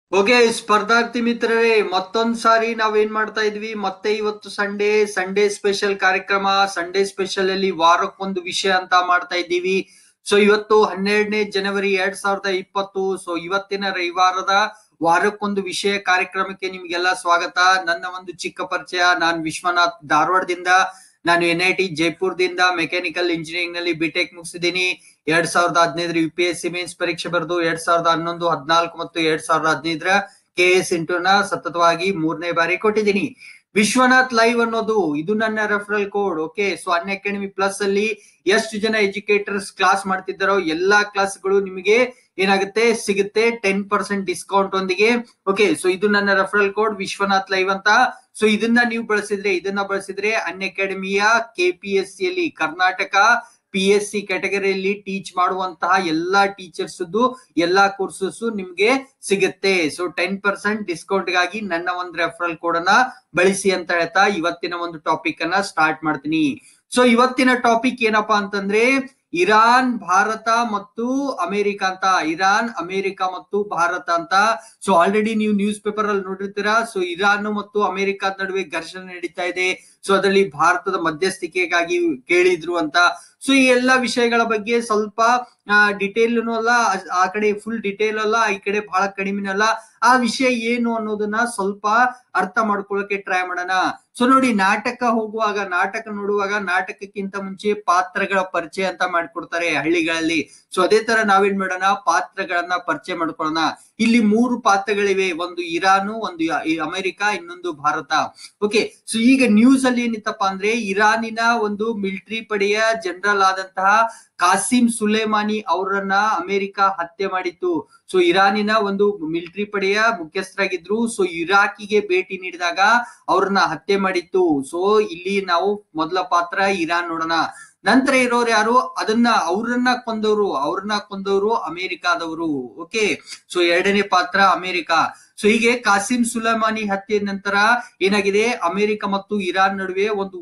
okay ಸ್ಪರ್ಧಾರ್ಥಿ ಮಿತ್ರರೇ ಮತ್ತೊಂದ್ ಸಾರಿ ನಾವೇನ್ ಮಾಡ್ತಾ ಇದ್ವಿ ಮತ್ತೆ ಇವತ್ತು ಸಂಡೇ ಸಂಡೇ ಸ್ಪೆಷಲ್ ಕಾರ್ಯಕ್ರಮ ಸಂಡೇ ಸ್ಪೆಷಲ್ ಅಲ್ಲಿ ವಾರಕ್ಕೊಂದು ವಿಷಯ ಅಂತ ಮಾಡ್ತಾ ಇದ್ದೀವಿ ಸೊ ಇವತ್ತು ಹನ್ನೆರಡನೇ ಜನವರಿ ಎರಡ್ ಸಾವಿರದ ಇಪ್ಪತ್ತು ಸೊ ಇವತ್ತಿನ ರವಿವಾರದ ವಾರಕ್ಕೊಂದು ವಿಷಯ ಕಾರ್ಯಕ್ರಮಕ್ಕೆ ನಿಮ್ಗೆಲ್ಲ ಸ್ವಾಗತ ನನ್ನ ಒಂದು ಚಿಕ್ಕ ಪರಿಚಯ ನಾನ್ ವಿಶ್ವನಾಥ್ ಧಾರವಾಡದಿಂದ ನಾನು ಎನ್ ಐ ಟಿ ಜೈಪುರದಿಂದ ಮೆಕ್ಯಾನಿಕಲ್ ಇಂಜಿನಿಯರಿಂಗ್ ನಲ್ಲಿ ಬಿಟೆಕ್ ಮುಗಿಸಿದ್ದೀನಿ ಎರಡ್ ಸಾವಿರದ ಹದಿನೈದರ U P S C mains ಪರೀಕ್ಷೆ ಬರೆದು ಎರಡ್ ಸಾವಿರದ ಹನ್ನೊಂದು ಹದಿನಾಲ್ಕು ಮತ್ತು ಎರಡ್ ಸಾವಿರದ ಹದಿನೈದರ ಕೆ ಎಸ್ ಇಂಟರ್ನ ಸತತವಾಗಿ ಮೂರನೇ ಬಾರಿ ಕೊಟ್ಟಿದ್ದೀನಿ ವಿಶ್ವನಾಥ್ ಲೈವ್ ಅನ್ನೋದು ಇದು ನನ್ನ referral code okay so Unacademy plus ಅಲ್ಲಿ ಎಷ್ಟು ಜನ ಎಜುಕೇಟರ್ಸ್ ಕ್ಲಾಸ್ ಮಾಡ್ತಿದ್ದಾರೋ ಎಲ್ಲಾ ಕ್ಲಾಸ್ಗಳು ನಿಮಗೆ ಏನಾಗುತ್ತೆ ಸಿಗುತ್ತೆ ಟೆನ್ ಪರ್ಸೆಂಟ್ ಡಿಸ್ಕೌಂಟ್ ಒಂದಿಗೆ ಓಕೆ ಸೊ ಇದು ನನ್ನ ರೆಫರಲ್ ಕೋಡ್ ವಿಶ್ವನಾಥ್ ಲೈವ್ ಅಂತ ಸೊ ಇದನ್ನ ನೀವು ಬಳಸಿದ್ರೆ ಇದನ್ನ ಬಳಸಿದ್ರೆ ಅನ್ ಅಕಾಡೆಮಿಯ ಕೆ ಪಿ ಎಸ್ ಸಿ ಅಲ್ಲಿ ಕರ್ನಾಟಕ ಪಿ ಎಸ್ ಸಿ ಕ್ಯಾಟಗರಿಯಲ್ಲಿ ಟೀಚ್ ಮಾಡುವಂತಹ ಎಲ್ಲಾ ಟೀಚರ್ಸ್ ಎಲ್ಲಾ ಕೋರ್ಸಸ್ ನಿಮ್ಗೆ ಸಿಗುತ್ತೆ ಸೊ ಟೆನ್ ಪರ್ಸೆಂಟ್ ಡಿಸ್ಕೌಂಟ್ ಗಾಗಿ ನನ್ನ ಒಂದು ರೆಫರಲ್ ಕೋಡ್ ಅನ್ನ ಬಳಸಿ ಅಂತ ಹೇಳ್ತಾ ಇವತ್ತಿನ ಒಂದು ಟಾಪಿಕ್ ಅನ್ನ ಸ್ಟಾರ್ಟ್ ಮಾಡ್ತೀನಿ ಸೊ ಇವತ್ತಿನ ಟಾಪಿಕ್ ಏನಪ್ಪಾ ಅಂತಂದ್ರೆ ಇರಾನ್ ಭಾರತ ಮತ್ತು ಅಮೆರಿಕ ಅಂತ ಇರಾನ್ ಅಮೆರಿಕ ಮತ್ತು ಭಾರತ ಅಂತ ಸೊ ಆಲ್ರೆಡಿ ನೀವು ನ್ಯೂಸ್ ಪೇಪರ್ ಅಲ್ಲಿ ನೋಡಿರ್ತೀರಾ ಸೊ ಇರಾನ್ ಮತ್ತು ಅಮೆರಿಕದ ನಡುವೆ ಘರ್ಷಣೆ ನಡೀತಾ ಇದೆ ಸೊ ಅದರಲ್ಲಿ ಭಾರತದ ಮಧ್ಯಸ್ಥಿಕೆಗಾಗಿ ಕೇಳಿದ್ರು ಅಂತ ಸೊ ಈ ಎಲ್ಲಾ ವಿಷಯಗಳ ಬಗ್ಗೆ ಸ್ವಲ್ಪ ಡಿಟೇಲ್ ಅಲ್ಲ ಆ ಕಡೆ ಫುಲ್ ಡಿಟೇಲ್ ಅಲ್ಲ ಈ ಕಡೆ ಬಹಳ ಕಡಿಮೆ ಅಲ್ಲ ಆ ವಿಷಯ ಏನು ಅನ್ನೋದನ್ನ ಸ್ವಲ್ಪ ಅರ್ಥ ಮಾಡ್ಕೊಳ್ಳೋಕೆ ಟ್ರೈ ಮಾಡೋಣ ಸೊ ನೋಡಿ ನಾಟಕ ಹೋಗುವಾಗ ನಾಟಕ ನೋಡುವಾಗ ನಾಟಕಕ್ಕಿಂತ ಮುಂಚೆ ಪಾತ್ರಗಳ ಪರಿಚಯ ಅಂತ ಮಾಡ್ಕೊಡ್ತಾರೆ ಹಳ್ಳಿಗಳಲ್ಲಿ ಸೊ ಅದೇ ತರ ನಾವೇನ್ ಮಾಡೋಣ ಪಾತ್ರಗಳನ್ನ ಪರಿಚಯ ಮಾಡ್ಕೊಳ್ಳೋಣ ಇಲ್ಲಿ ಮೂರು ಪಾತ್ರಗಳಿವೆ ಒಂದು ಇರಾನು ಒಂದು ಅಮೆರಿಕ ಇನ್ನೊಂದು ಭಾರತ ಓಕೆ ಸೊ ಈಗ ನ್ಯೂಸ್ ಅಲ್ಲಿ ಏನಿತ್ತಪ್ಪ ಅಂದ್ರೆ ಇರಾನಿನ ಒಂದು ಮಿಲಿಟರಿ ಪಡೆಯ ಜನರಲ್ ಆದಂತಹ ಕಾಸಿಂ ಸುಲೇಮಾನಿ ಅವರನ್ನ ಅಮೆರಿಕ ಹತ್ಯೆ ಮಾಡಿತ್ತು ಸೊ ಇರಾನಿನ ಒಂದು ಮಿಲಿಟರಿ ಪಡೆಯ ಮುಖ್ಯಸ್ಥರಾಗಿದ್ರು ಸೊ ಇರಾಕಿಗೆ ಭೇಟಿ ನೀಡಿದಾಗ ಅವ್ರನ್ನ ಹತ್ಯೆ ಮಾಡಿತ್ತು ಸೊ ಇಲ್ಲಿ ನಾವು ಮೊದಲ ಪಾತ್ರ ಇರಾನ್ ನೋಡೋಣ ನಂತರ ಇರೋರು ಯಾರು ಅದನ್ನ ಅವ್ರನ್ನ ಕೊಂದವರು ಅವ್ರನ್ನ ಕೊಂದವರು ಅಮೆರಿಕಾದವರು ಓಕೆ ಸೊ ಎರಡನೇ ಪಾತ್ರ ಅಮೆರಿಕ ಸೊ ಹೀಗೆ ಕಾಸಿಂ ಸುಲೈಮಾನಿ ಹತ್ಯೆ ನಂತರ ಏನಾಗಿದೆ ಅಮೆರಿಕ ಮತ್ತು ಇರಾನ್ ನಡುವೆ ಒಂದು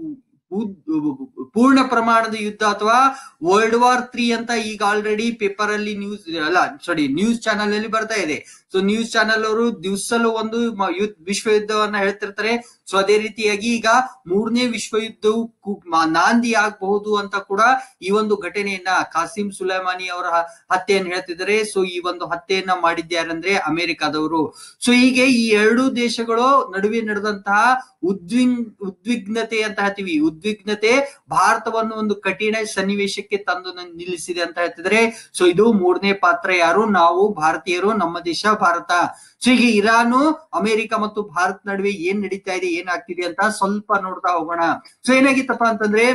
ಪೂರ್ಣ ಪ್ರಮಾಣದ ಯುದ್ಧ ಅಥವಾ ವರ್ಲ್ಡ್ ವಾರ್ ತ್ರೀ ಅಂತ ಈಗ ಆಲ್ರೆಡಿ ಪೇಪರ್ ಅಲ್ಲಿ ನ್ಯೂಸ್ ಅಲ್ಲ ಸಾರಿ ನ್ಯೂಸ್ ಚಾನಲ್ ಅಲ್ಲಿ ಬರ್ತಾ ಇದೆ ಸೊ ನ್ಯೂಸ್ ಚಾನಲ್ ಅವರು ದಿವಸಲ್ಲೂ ಒಂದು ಯುದ್ಧ ವಿಶ್ವ ಯುದ್ಧವನ್ನ ಹೇಳ್ತಿರ್ತಾರೆ ಸೊ ಅದೇ ರೀತಿಯಾಗಿ ಈಗ ಮೂರನೇ ವಿಶ್ವ ಯುದ್ಧವು ನಾಂದಿ ಆಗಬಹುದು ಅಂತ ಕೂಡ ಈ ಒಂದು ಘಟನೆಯನ್ನ ಕಾಸಿಂ ಸುಲೈಮಾನಿ ಅವರ ಹತ್ಯೆಯನ್ನು ಹೇಳ್ತಿದ್ದಾರೆ ಸೊ ಈ ಒಂದು ಹತ್ಯೆಯನ್ನ ಮಾಡಿದ್ಯಾರಂದ್ರೆ ಅಮೆರಿಕಾದವರು ಸೊ ಹೀಗೆ ಈ ಎರಡೂ ದೇಶಗಳು ನಡುವೆ ನಡೆದಂತಹ ಉದ್ವಿಗ್ ಉದ್ವಿಗ್ನತೆ ಅಂತ ಹೇಳ್ತೀವಿ ಉದ್ವಿಗ್ನತೆ ಭಾರತವನ್ನು ಒಂದು ಕಠಿಣ ಸನ್ನಿವೇಶಕ್ಕೆ ತಂದು ನಿಲ್ಲಿಸಿದೆ ಅಂತ ಹೇಳ್ತಿದ್ರೆ ಸೊ ಇದು ಮೂರನೇ ಪಾತ್ರ ಯಾರು ನಾವು ಭಾರತೀಯರು ನಮ್ಮ ದೇಶ ಭಾರತ ಸೊ ಈಗ ಇರಾನು ಅಮೆರಿಕ ಮತ್ತು ಭಾರತ ನಡುವೆ ಏನ್ ನಡೀತಾ ಇದೆ ಏನಾಗ್ತಿದೆ ಅಂತ ಸ್ವಲ್ಪ ನೋಡ್ತಾ ಹೋಗೋಣ ಸೊ ಏನಾಗಿತ್ತಪ್ಪ ಅಂತಂದ್ರೆ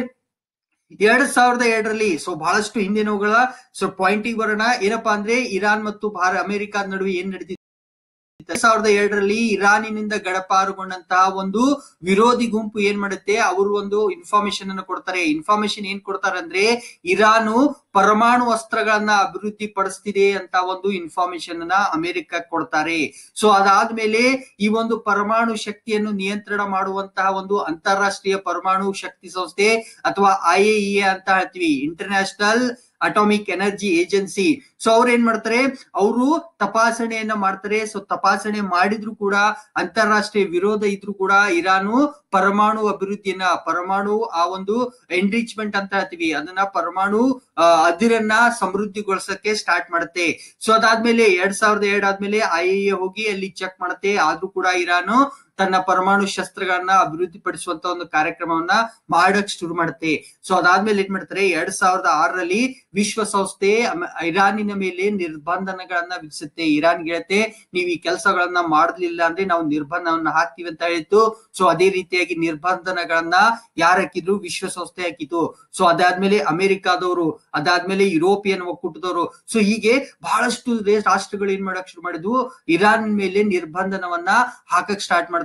ಎರಡ್ ಸಾವಿರದ ಎರಡರಲ್ಲಿ ಸೊ ಬಹಳಷ್ಟು ಹಿಂದಿನವುಗಳ ಸೊ ಪಾಯಿಂಟಿಗೆ ಬರೋಣ ಏನಪ್ಪಾ ಅಂದ್ರೆ ಇರಾನ್ ಮತ್ತು ಭಾರ ಅಮೆರಿಕದ ನಡುವೆ ಏನ್ ನಡೀತಿದೆ ಎರಡ್ ಸಾವಿರದ ಎರಡರಲ್ಲಿ ಇರಾನಿನಿಂದ ಗಡಪಾರುಗೊಂಡಂತಹ ಒಂದು ವಿರೋಧಿ ಗುಂಪು ಏನ್ ಮಾಡುತ್ತೆ ಅವರು ಒಂದು ಇನ್ಫಾರ್ಮೇಶನ್ ಅನ್ನು ಕೊಡ್ತಾರೆ ಇನ್ಫಾರ್ಮೇಶನ್ ಏನ್ ಕೊಡ್ತಾರೆ ಅಂದ್ರೆ ಇರಾನು ಪರಮಾಣು ಅಸ್ತ್ರಗಳನ್ನ ಅಭಿವೃದ್ಧಿ ಪಡಿಸ್ತಿದೆ ಅಂತ ಒಂದು ಇನ್ಫಾರ್ಮೇಶನ್ ಅನ್ನ ಅಮೆರಿಕ ಕೊಡ್ತಾರೆ ಸೊ ಅದಾದ್ಮೇಲೆ ಈ ಒಂದು ಪರಮಾಣು ಶಕ್ತಿಯನ್ನು ನಿಯಂತ್ರಣ ಮಾಡುವಂತಹ ಒಂದು ಅಂತಾರಾಷ್ಟ್ರೀಯ ಪರಮಾಣು ಶಕ್ತಿ ಸಂಸ್ಥೆ ಅಥವಾ ಐ ಅಂತ ಹೇಳ್ತೀವಿ International Atomic Energy Agency so ಅವ್ರು ಏನ್ ಮಾಡ್ತಾರೆ ಅವರು ತಪಾಸಣೆಯನ್ನ ಮಾಡ್ತಾರೆ ಸೊ ತಪಾಸಣೆ ಮಾಡಿದ್ರು ಕೂಡ ಅಂತಾರಾಷ್ಟ್ರೀಯ ವಿರೋಧ ಇದ್ರು ಕೂಡ ಇರಾನು ಪರಮಾಣು ಅಭಿವೃದ್ಧಿಯನ್ನ ಪರಮಾಣು ಆ ಒಂದು ಎನ್ರಿಚ್ಮೆಂಟ್ ಅಂತ ಹೇಳ್ತೀವಿ ಅದನ್ನ ಪರಮಾಣು ಅದಿರನ್ನ ಸಮೃದ್ಧಿಗೊಳಿಸಕ್ಕೆ ಸ್ಟಾರ್ಟ್ ಮಾಡುತ್ತೆ ಸೊ ಅದಾದ್ಮೇಲೆ ಎರಡ್ ಸಾವಿರದ ಎರಡ್ ಆದ್ಮೇಲೆ ಐ ಹೋಗಿ ಅಲ್ಲಿ ಚೆಕ್ ಮಾಡುತ್ತೆ ಆದ್ರೂ ಕೂಡ ಇರಾನು ತನ್ನ ಪರಮಾಣು ಶಸ್ತ್ರಗಳನ್ನ ಅಭಿವೃದ್ಧಿ ಪಡಿಸುವಂತ ಒಂದು ಕಾರ್ಯಕ್ರಮವನ್ನ ಮಾಡಕ್ ಶುರು ಮಾಡುತ್ತೆ ಸೊ ಅದಾದ್ಮೇಲೆ ಏನ್ ಮಾಡ್ತಾರೆ ಎರಡ್ ಸಾವಿರದ ಆರರಲ್ಲಿ ವಿಶ್ವಸಂಸ್ಥೆ ಇರಾನಿನ ಮೇಲೆ ನಿರ್ಬಂಧನಗಳನ್ನ ವಿಧಿಸುತ್ತೆ ಇರಾನ್ ಗೆಳತೆ ನೀವು ಈ ಕೆಲಸಗಳನ್ನ ಮಾಡಲಿಲ್ಲ ಅಂದ್ರೆ ನಾವು ನಿರ್ಬಂಧವನ್ನ ಹಾಕ್ತಿವಿ ಅಂತ ಹೇಳಿತ್ತು ಸೊ ಅದೇ ರೀತಿಯಾಗಿ ನಿರ್ಬಂಧನಗಳನ್ನ ಯಾರು ಹಾಕಿದ್ರು ವಿಶ್ವಸಂಸ್ಥೆ ಹಾಕಿತು ಸೊ ಅದಾದ್ಮೇಲೆ ಅಮೆರಿಕಾದವರು ಅದಾದ್ಮೇಲೆ ಯುರೋಪಿಯನ್ ಒಕ್ಕೂಟದವರು ಸೊ ಹೀಗೆ ಬಹಳಷ್ಟು ರಾಷ್ಟ್ರಗಳು ಏನ್ ಮಾಡಕ್ ಶುರು ಮಾಡಿದ್ವು ಇರಾನ್ ಮೇಲೆ ನಿರ್ಬಂಧನವನ್ನ ಹಾಕಕ್ ಸ್ಟಾರ್ಟ್ ಮಾಡ್ತಾರೆ